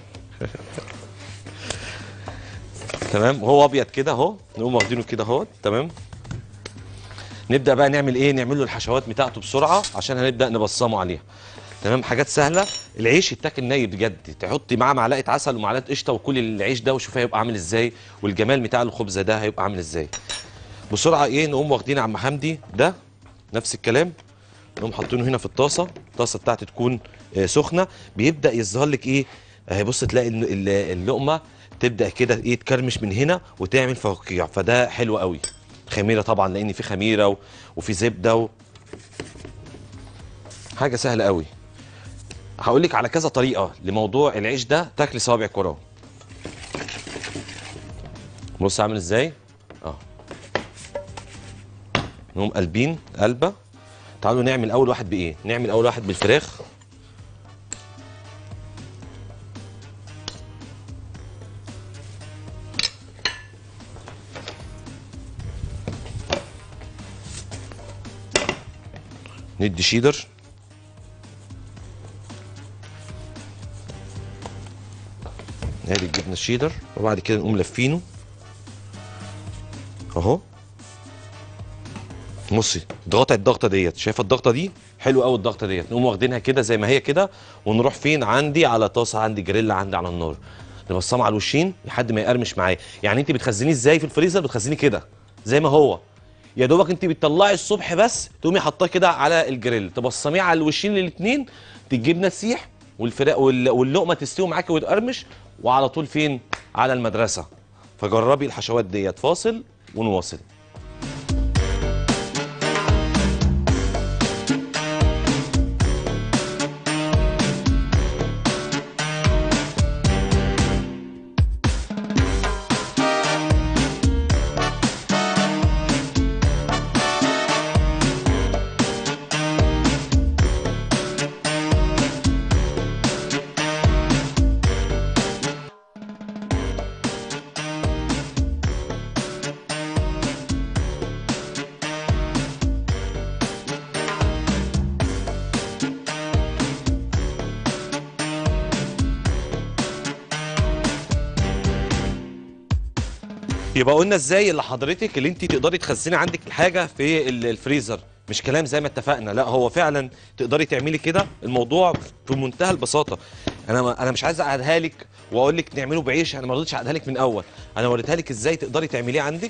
تمام وهو ابيض كده اهو نقوم واخدينه كده اهو تمام نبدا بقى نعمل ايه نعمل له الحشوات بتاعته بسرعه عشان هنبدا نبصمه عليها تمام حاجات سهله العيش يتاكل ني بجد تحطي معاه معلقه عسل ومعلقه قشطه وكل العيش ده وشوفي هيبقى عامل ازاي والجمال بتاع الخبزه ده هيبقى عامل ازاي بسرعه ايه نقوم واخدين عم حمدي ده نفس الكلام نقوم حاطينه هنا في الطاسه الطاسه بتاعتي تكون آه، سخنه بيبدا يظهر لك ايه اهي بص تلاقي الل- الل- اللقمه تبدا كده ايه تكرمش من هنا وتعمل فقاقيع فده حلو قوي خميره طبعا لان في خميره و... وفي زبده و... حاجه سهله قوي هقول لك على كذا طريقه لموضوع العيش ده تاكلي صوابعك وراه بص عامل ازاي اه نقوم قلبين قلبه تعالوا نعمل اول واحد بايه نعمل اول واحد بالفراخ ندي شيدر ادي الجبنه الشيدر وبعد كده نقوم لافينه اهو بصي ضغطت الضغطه ديت شايفه الضغطه دي حلو قوي الضغطه ديت نقوم واخدينها كده زي ما هي كده ونروح فين عندي على طاسه عندي جريلا عندي على النار نبصمه على الوشين لحد ما يقرمش معايا يعني انت بتخزنيه ازاي في الفريزر بتخزنيه كده زي ما هو يا دوبك انت بتطلعي الصبح بس تقومي حاطاه كده على الجريل تبصميه على الوشين الاثنين الجبنه تسيح والفراخ وال- واللقمه تستوي معاكي وتقرمش وعلى طول فين على المدرسه فجربي الحشوات ديت فاصل ونواصل يبقى قلنا ازاي اللي حضرتك اللي انت تقدري تخزني عندك الحاجه في ال- الفريزر مش كلام زي ما اتفقنا لا هو فعلا تقدري تعملي كده الموضوع في منتهى البساطه انا ما انا مش عايز اقعدها لك واقول لك نعمله بعيش انا ما رضيتش اقعدها لك من الاول انا وريتها لك ازاي تقدري تعمليه عندك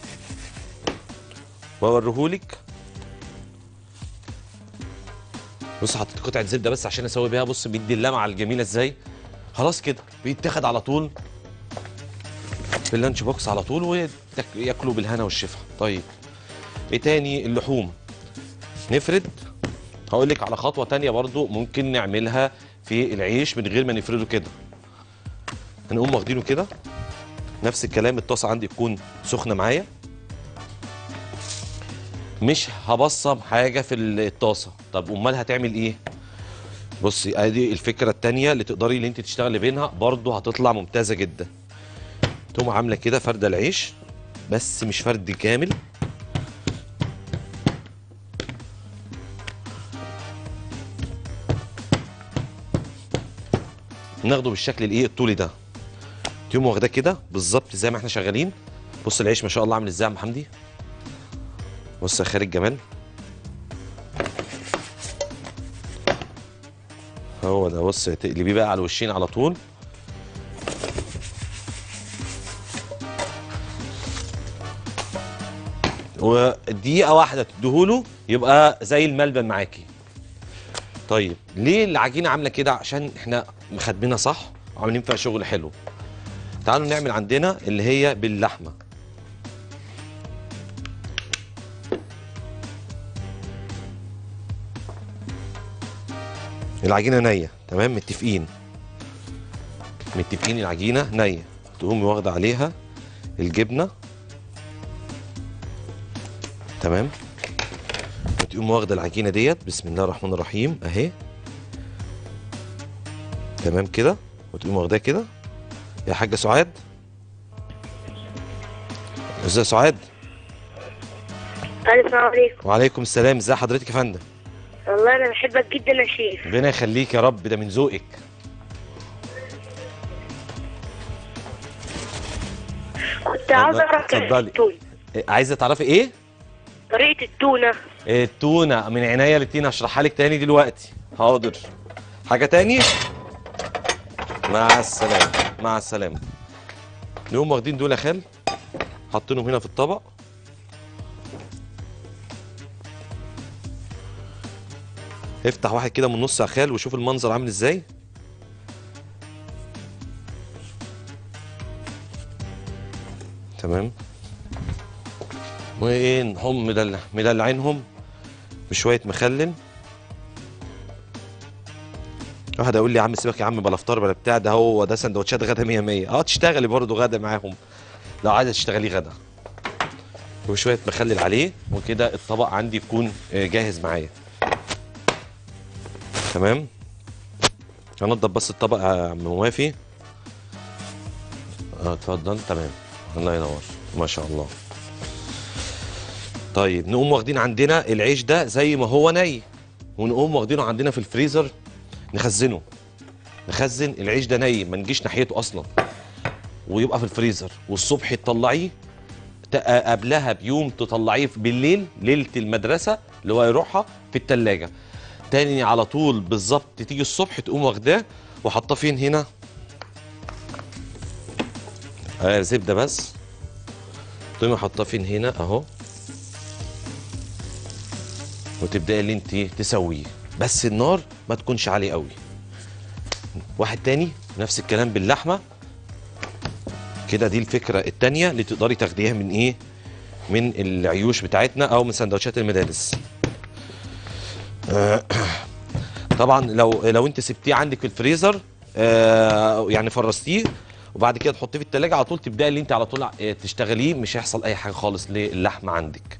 واوريهولك بص حطيت قطعه زبده بس عشان اسوي بيها بص بيدي اللمعه الجميله ازاي خلاص كده بيتاخد على طول في اللانش بوكس على طول وياكلوا بالهنا والشفا طيب ايه تاني اللحوم نفرد هقول لك على خطوه تانية برضو ممكن نعملها في العيش من غير ما نفرده كده هنقوم واخدينه كده نفس الكلام الطاسه عندي تكون سخنه معايا مش هبصم حاجه في الطاسه طب امال هتعمل ايه بصي ادي الفكره التانية اللي تقدري اللي انت تشتغلي بينها برضو هتطلع ممتازه جدا تقوم عامله كده فرده العيش بس مش فرد كامل ناخده بالشكل الايه الطولي ده تقوم واخداه كده بالظبط زي ما احنا شغالين بص العيش ما شاء الله عامل ازاي يا عم حمدي بص يا خالد جمال هو ده بص تقلبيه بقى على الوشين على طول ودقيقة واحدة تديهوله يبقى زي الملبن معاكي. طيب ليه العجينة عاملة كده؟ عشان احنا مخدمينها صح وعاملين فيها شغل حلو. تعالوا نعمل عندنا اللي هي باللحمة. العجينة نية تمام متفقين. متفقين العجينة نية. تقومي واخدة عليها الجبنة تمام وتقوم واخده العجينه ديت بسم الله الرحمن الرحيم اهي تمام كده وتقوم واخداها كده يا حاجه سعاد ازي سعاد السلام عليكم وعليكم السلام ازي حضرتك يا فندم والله انا بحبك جدا يا شيخ ربنا يخليك يا رب ده من ذوقك كنت عاوز اعرف طريقة اتفضلي. التونة إيه، عايزه تعرفي ايه طريقة التونة التونه من عينيا الاتنين هشرحها لك تاني دلوقتي حاضر حاجه تاني مع السلامه مع السلامه نقوم واخدين دول يا خال حاطينهم هنا في الطبق افتح واحد كده من النص يا خال وشوف المنظر عامل ازاي تمام وايه نقوم مدلع مدلعينهم بشويه مخلل واحد يقول لي يا عم سيبك يا عم بلا فطار بلا بتاع ده هو ده سندوتشات غدا 100 100 اه تشتغلي برضه غدا معاهم لو عايزه تشتغلي غدا وشويه مخلل عليه وكده الطبق عندي يكون آه، جاهز معايا تمام هنضف بس الطبق يا عم موافي اه اتفضل تمام الله ينور ما شاء الله طيب نقوم واخدين عندنا العيش ده زي ما هو ني ونقوم واخدينه عندنا في الفريزر نخزنه نخزن العيش ده ني ما نجيش ناحيته اصلا ويبقى في الفريزر والصبح تطلعيه ت- قبلها بيوم تطلعيه في- بالليل ليله المدرسه اللي هو يروحها في التلاجة تاني على طول بالظبط تيجي الصبح تقوم واخداه وحطاه فين هنا آه زبده بس تقومي حطاه فين هنا اهو وتبداي اللي انت تسويه بس النار ما تكونش عاليه قوي واحد تاني نفس الكلام باللحمه كده دي الفكره التانيه اللي تقدري تاخديها من ايه من العيوش بتاعتنا او من سندوتشات المدارس آه، طبعا لو لو انت سبتيه عندك في الفريزر آه، يعني فرستيه وبعد كده تحطيه في التلاجة على طول تبداي اللي انت على طول آه، تشتغليه مش هيحصل اي حاجه خالص للحمه عندك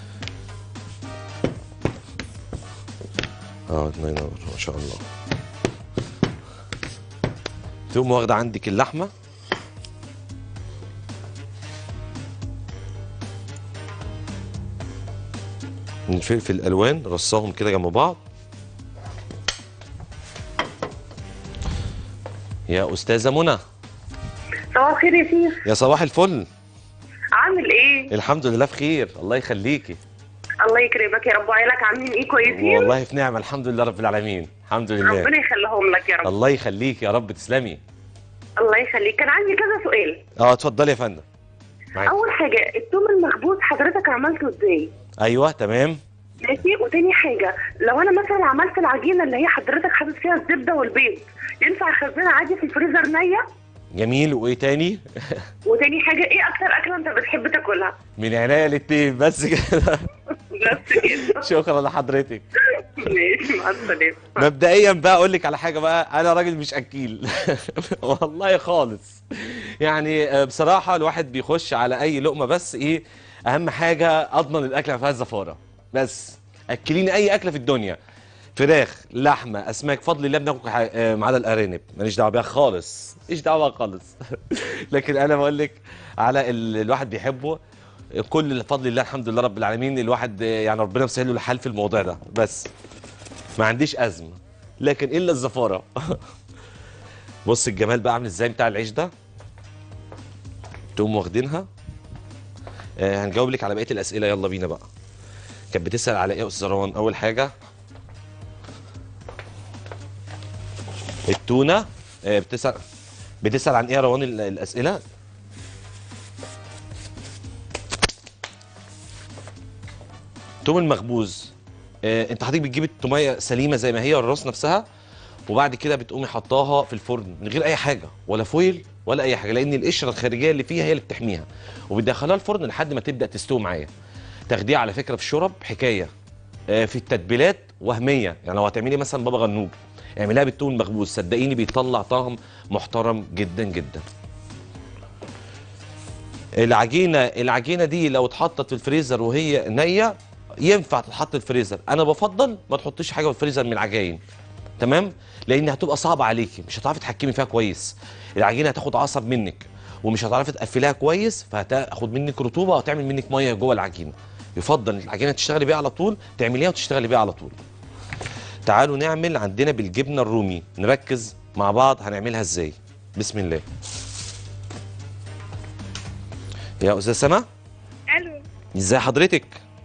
اه الله ينور ما شاء الله تقوم واخده عندك اللحمه الفلفل الالوان رصاهم كده جنب بعض يا استاذه منى صباح الخير يا شيخ يا صباح الفل عامل ايه الحمد لله بخير الله يخليكي الله يكرمك يا رب وعيالك عاملين ايه كويسين والله في نعمه الحمد لله رب العالمين الحمد لله ربنا يخليهم لك يا رب الله يخليك يا رب تسلمي الله يخليك كان عندي كذا سؤال اه اتفضلي يا فندم معاك. اول حاجه التوم المخبوز حضرتك عملته ازاي ايوه تمام ماشي وتاني حاجه لو انا مثلا عملت العجينه اللي هي حضرتك حاطط فيها الزبده والبيض ينفع اخزنها عادي في الفريزر نيه جميل وايه تاني وتاني حاجه ايه اكتر اكله انت بتحب تاكلها من عينيا الاتنين بس كده بس كده شكرا لحضرتك ماشي مع السلامه مبدئيا بقى اقول لك على حاجه بقى انا راجل مش اكيل والله خالص يعني آه، بصراحه الواحد بيخش على اي لقمه بس ايه اهم حاجه اضمن الاكل ما فيهاش زفاره بس اكليني اي اكله في الدنيا فراخ لحمه اسماك فضل الله بناكل ح- آه، ما عدا الارانب ماليش دعوه بيها خالص ماليش دعوه بيها خالص لكن انا بقول لك على ال- الواحد بيحبه كل فضل الله الحمد لله رب العالمين الواحد آه، يعني ربنا مسهل له الحال في الموضوع ده بس ما عنديش ازمه لكن الا الزفاره بص الجمال بقى عامل ازاي بتاع العيش ده تقوم واخدينها آه هنجاوب لك على بقيه الاسئله يلا بينا بقى كانت بتسال على ايه يا استاذ روان اول حاجه التونه آه بتسال بتسال عن ايه يا روان ال- الاسئله توم المخبوز آه، انت حضرتك بتجيب التوميه سليمه زي ما هي الراس نفسها وبعد كده بتقومي حطاها في الفرن من غير اي حاجه ولا فويل ولا اي حاجه لان القشره الخارجيه اللي فيها هي اللي بتحميها وبتدخلها الفرن لحد ما تبدا تستوي معايا تاخديها على فكره في الشرب حكايه آه، في التتبيلات وهميه يعني لو هتعملي مثلا بابا غنوج اعمليها بالتوم المخبوز صدقيني بيطلع طعم محترم جدا جدا العجينه العجينه دي لو اتحطت في الفريزر وهي نيه ينفع تتحط في الفريزر انا بفضل ما تحطيش حاجه في الفريزر من العجاين تمام لان هتبقى صعبه عليكي مش هتعرفي تتحكمي فيها كويس العجينه هتاخد عصب منك ومش هتعرفي تقفليها كويس فهتاخد منك رطوبه وهتعمل منك ميه جوه العجينه يفضل العجينه تشتغلي بيها على طول تعمليها وتشتغلي بيها على طول تعالوا نعمل عندنا بالجبنه الرومي نركز مع بعض هنعملها ازاي بسم الله يا استاذ سما الو ازاي حضرتك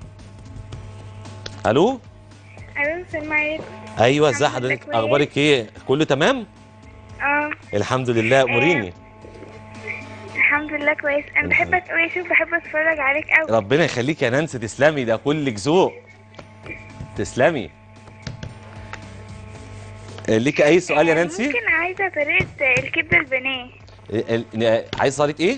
الو الو السلام عليكم ايوه ازاي الحمد لله حضرتك كويس. اخبارك ايه كله تمام اه الحمد لله اموريني الحمد لله كويس انا بحب اتقوي اشوف بحب اتفرج عليك قوي ربنا يخليك يا نانسي تسلمي ده كلك ذوق تسلمي ليك اي سؤال يا نانسي ممكن عايزه طريقه الكبده البانيه ال- ال- عايز طريقه ايه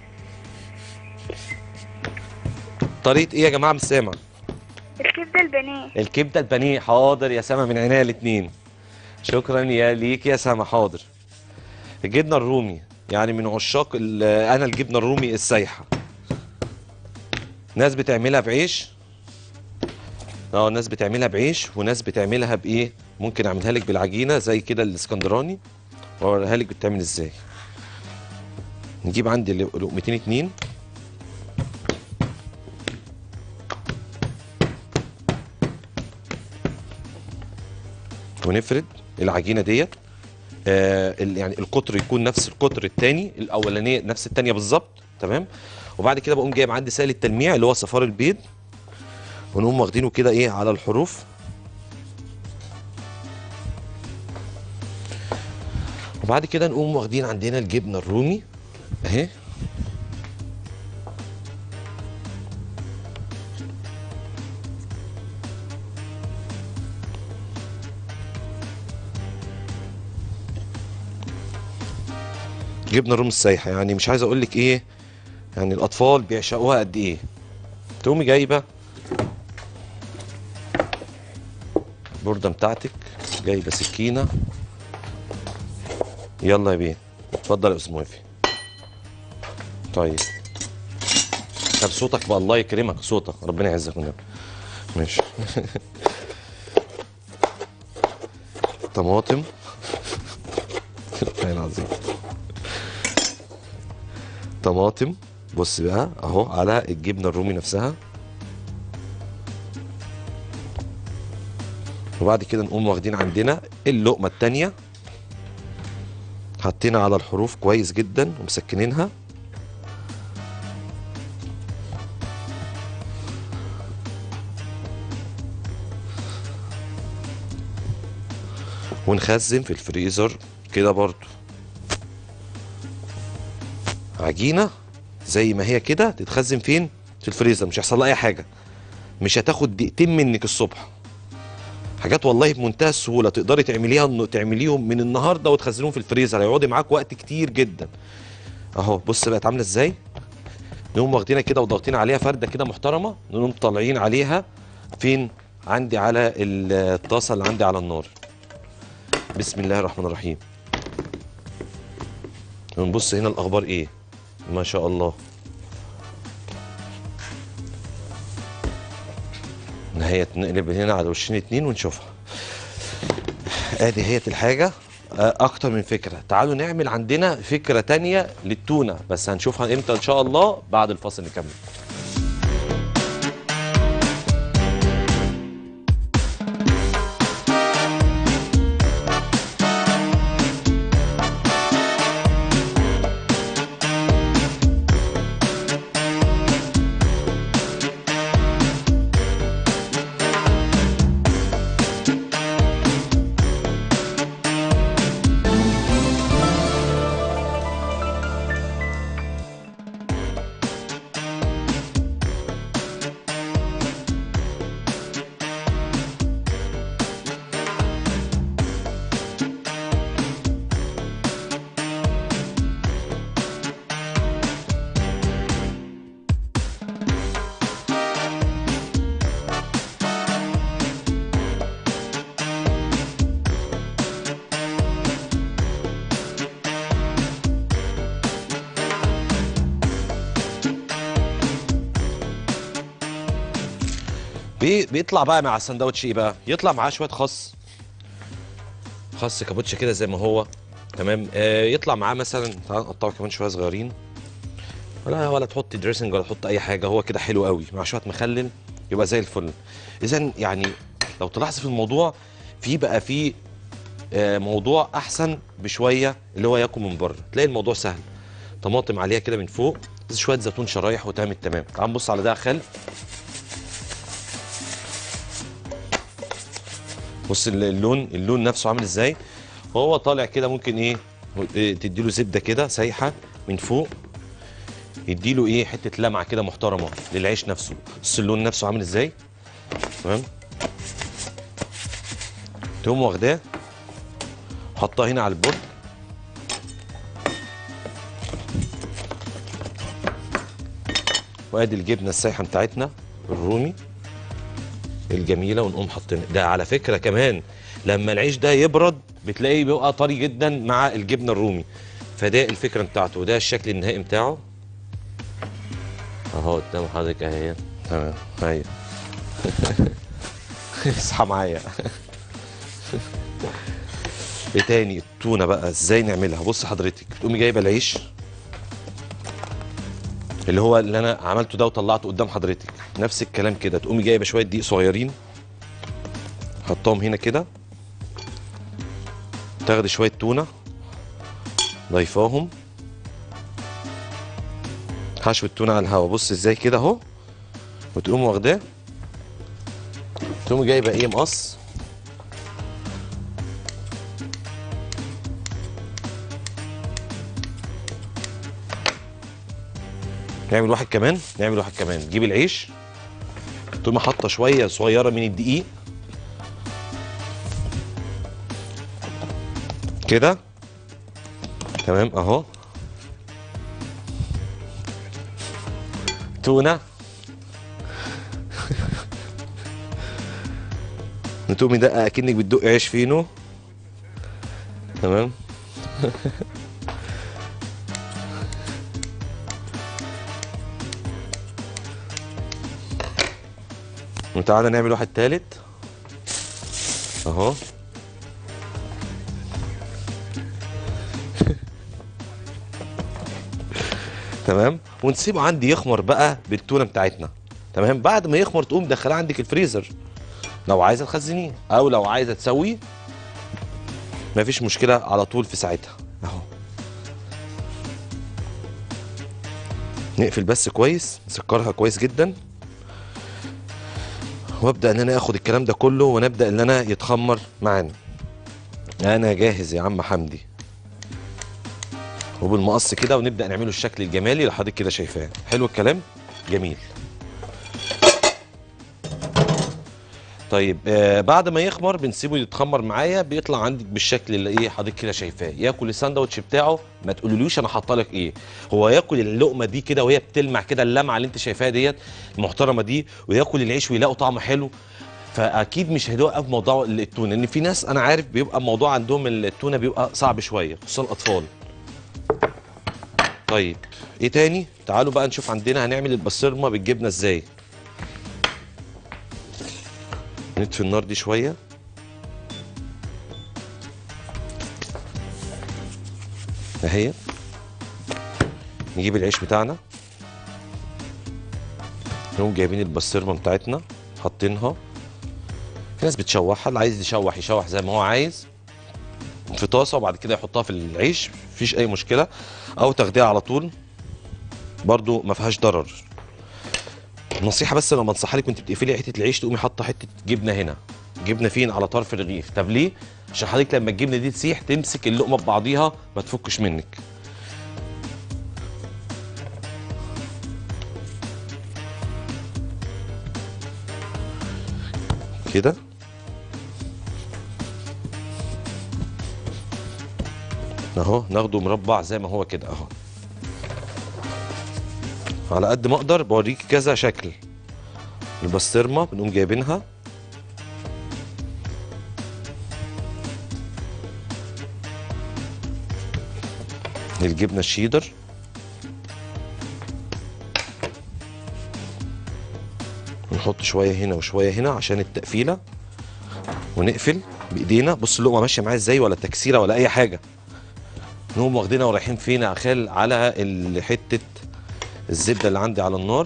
طريقه ايه يا جماعه مش سامع الكبده البانيه الكبده البانيه حاضر يا سما من عينيا الاثنين شكرا يا ليك يا سما حاضر الجبنه الرومي يعني من عشاق ال- انا الجبنه الرومي السايحه ناس بتعملها بعيش اه ناس بتعملها بعيش وناس بتعملها بايه ممكن اعملها لك بالعجينه زي كده الاسكندراني واوريها لك بتعمل ازاي نجيب عندي لق- لقمتين اتنين ونفرد العجينه ديت آه ال- يعني القطر يكون نفس القطر الثاني الاولانيه نفس الثانيه بالظبط تمام وبعد كده بقوم جايب عندي سائل التلميع اللي هو صفار البيض ونقوم واخدينه كده ايه على الحروف وبعد كده نقوم واخدين عندنا الجبنه الرومي اهي جبنه الرومي السايحه يعني مش عايز اقول لك ايه يعني الاطفال بيعشقوها قد ايه تقومي جايبه البورده بتاعتك جايبه سكينه يلا يا بيه اتفضل يا استاذ موافي طيب طب صوتك بقى الله يكرمك صوتك ربنا يعزك والنبي ماشي طماطم والله العظيم طماطم بص بقى اهو على الجبنه الرومي نفسها وبعد كده نقوم واخدين عندنا اللقمه التانيه حاطينها على الحروف كويس جدا ومسكنينها ونخزن في الفريزر كده برضو عجينه زي ما هي كده تتخزن فين في الفريزر مش هيحصل لها اي حاجه مش هتاخد دقيقتين منك الصبح حاجات والله بمنتهى السهوله تقدري تعمليها تعمليهم من النهارده وتخزنيهم في الفريزر هيقعدوا معاك وقت كتير جدا اهو بص بقت عامله ازاي نقوم واخدينها كده وضاغطين عليها فرده كده محترمه نقوم طالعين عليها فين عندي على الطاسه اللي عندي على النار بسم الله الرحمن الرحيم نبص هنا الاخبار ايه ما شاء الله نهاية نقلب هنا على وشين اتنين ونشوفها ادي هي الحاجة آه، اكتر من فكرة تعالوا نعمل عندنا فكرة تانية للتونة بس هنشوفها امتى ان شاء الله بعد الفاصل نكمل بي بيطلع بقى مع السندوتش ايه بقى يطلع معاه شويه خس خس كابوتشا كده زي ما هو تمام آه يطلع معاه مثلا تعال نقطعه كمان شويه صغيرين ولا ولا تحط دريسنج ولا تحط اي حاجه هو كده حلو قوي مع شويه مخلل يبقى زي الفل اذا يعني لو تلاحظ في الموضوع في بقى في آه موضوع احسن بشويه اللي هو ياكل من بره تلاقي الموضوع سهل طماطم عليها كده من فوق شويه زيتون شرايح وتمام التمام تعال نبص على ده يا خال بص ال- اللون اللون نفسه عامل ازاي وهو طالع كده ممكن ايه إيه، تديله زبده كده سايحه من فوق يديله ايه حته لمعه كده محترمه للعيش نفسه بص اللون نفسه عامل ازاي تمام تقوم واخداه حطاه هنا على البورد وادي الجبنه السايحه بتاعتنا الرومي الجميله ونقوم حاطين ده على فكره كمان لما العيش ده يبرد بتلاقيه بيبقى طري جدا مع الجبنه الرومي فده الفكره بتاعته وده الشكل النهائي بتاعه اهو قدام حضرتك اهي تمام ايوه اصحى معايا ايه تاني التونه بقى ازاي نعملها بص حضرتك تقومي جايبه العيش اللي هو اللي انا عملته ده وطلعته قدام حضرتك نفس الكلام كده تقومي جايبه شويه دقيق صغيرين حطهم هنا كده تاخدي شويه تونه ضيفاهم حشو التونه على الهوا بص ازاي كده اهو وتقوم واخداه تقوم جايبه ايه مقص نعمل واحد كمان نعمل واحد كمان تجيب العيش تقوم حاطه شويه صغيره من الدقيق كده تمام اهو تونه تقومي دقه اكنك بتدق عيش فينو تمام وتعالى نعمل واحد تالت اهو تمام ونسيبه عندي يخمر بقى بالتونه بتاعتنا تمام بعد ما يخمر تقوم دخلها عندك الفريزر لو عايزه تخزنيه او لو عايزه تسويه مفيش مشكله على طول في ساعتها اهو نقفل بس كويس نسكرها كويس جدا وابدا ان انا اخد الكلام ده كله ونبدا ان انا يتخمر معانا انا جاهز يا عم حمدي وبالمقص كده ونبدا نعمله الشكل الجمالي اللي حضرتك كده شايفاه حلو الكلام جميل طيب آه بعد ما يخمر بنسيبه يتخمر معايا بيطلع عندك بالشكل اللي ايه حضرتك كده شايفاه ياكل الساندوتش بتاعه ما تقولولوش انا حاطه لك ايه هو ياكل اللقمه دي كده وهي بتلمع كده اللمعه اللي انت شايفاها ديت المحترمه دي وياكل العيش ويلاقوا طعمه حلو فاكيد مش هيوقف موضوع التونه لان في ناس انا عارف بيبقى الموضوع عندهم التونه بيبقى صعب شويه خصوصا الاطفال طيب ايه تاني تعالوا بقى نشوف عندنا هنعمل البسطرمه بالجبنه ازاي نطفي النار دي شويه اهي نجيب العيش بتاعنا نقوم جايبين البسطرمه بتاعتنا حاطينها في ناس بتشوحها اللي عايز يشوح يشوح زي ما هو عايز في طاسه وبعد كده يحطها في العيش مفيش اي مشكله او تاخديها على طول برضو ما فيهاش ضرر نصيحه بس لما انصحها لك وانت بتقفلي حته العيش تقومي حاطه حته جبنه هنا جبنه فين على طرف الرغيف طب ليه عشان حضرتك لما الجبنه دي تسيح تمسك اللقمه ببعضيها ما تفكش منك كده اهو ناخده مربع زي ما هو كده اهو على قد ما اقدر بوريك كذا شكل البسطرمه بنقوم جايبينها الجبنه الشيدر نحط شويه هنا وشويه هنا عشان التقفيله ونقفل بايدينا بص اللقمه ماشيه معايا ازاي ولا تكسيره ولا اي حاجه نقوم واخدينها ورايحين فين يا خال على ال- حته الزبده اللي عندي على النار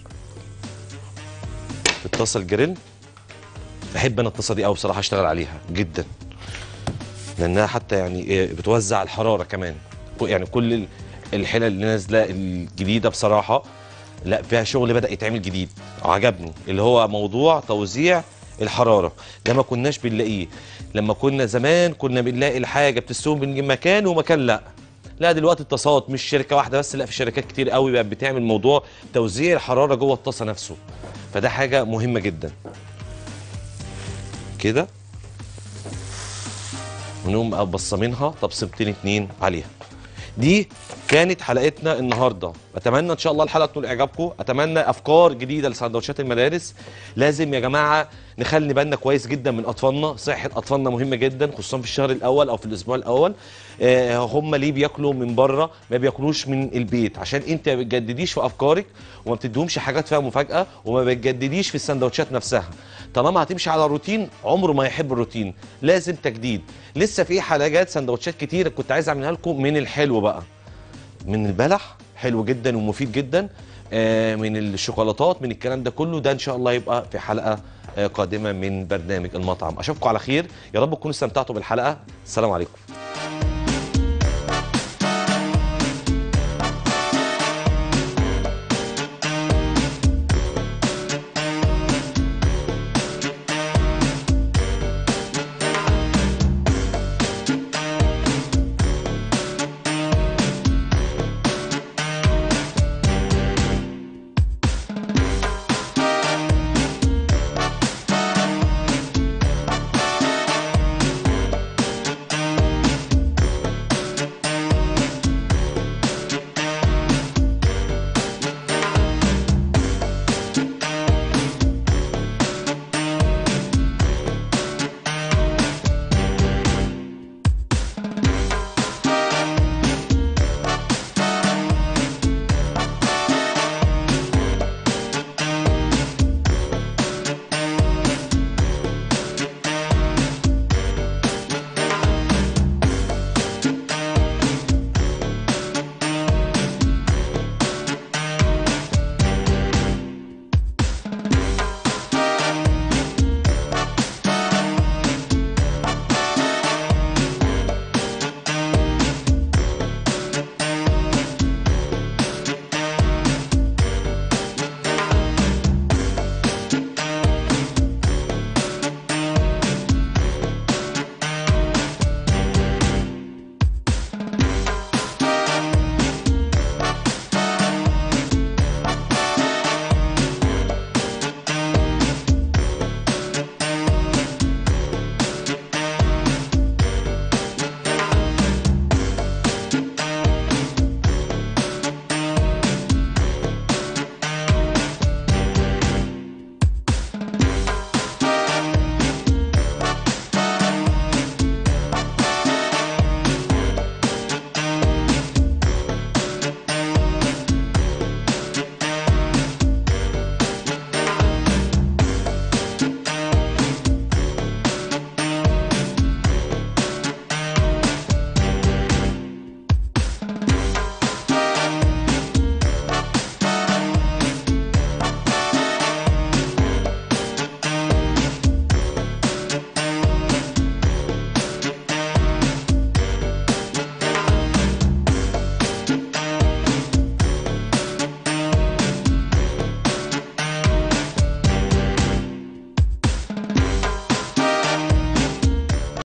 في الطاسه الجريل بحب انا الطاسه دي قوي بصراحه اشتغل عليها جدا لانها حتى يعني إيه بتوزع الحراره كمان يعني كل ال- الحلل اللي نازله الجديده بصراحه لا فيها شغل بدا يتعمل جديد عجبني اللي هو موضوع توزيع الحراره ده ما كناش بنلاقيه لما كنا زمان كنا بنلاقي الحاجه بتستوي من مكان ومكان لا لا دلوقتي الطاسات مش شركه واحده بس لا في شركات كتير قوي بقت بتعمل موضوع توزيع الحراره جوه الطاسه نفسه فده حاجه مهمه جدا كده ونقوم بقى بصمينها تبصمتين اتنين عليها دي كانت حلقتنا النهارده اتمنى ان شاء الله الحلقه تنول اعجابكم اتمنى افكار جديده لسندوتشات المدارس لازم يا جماعه نخلي بالنا كويس جدا من اطفالنا صحه اطفالنا مهمه جدا خصوصا في الشهر الاول او في الاسبوع الاول آه هم ليه بياكلوا من بره ما بياكلوش من البيت عشان انت ما بتجدديش في افكارك وما بتديهمش حاجات فيها مفاجاه وما بتجدديش في السندوتشات نفسها طالما هتمشي على روتين عمره ما يحب الروتين لازم تجديد لسه في حلقات سندوتشات كتير كنت عايز اعملها لكم من الحلو بقى من البلح حلو جدا ومفيد جدا آه، من الشوكولاتات من الكلام ده كله ده ان شاء الله يبقى في حلقه آه، قادمه من برنامج المطعم اشوفكم على خير يا رب تكونوا استمتعتوا بالحلقه السلام عليكم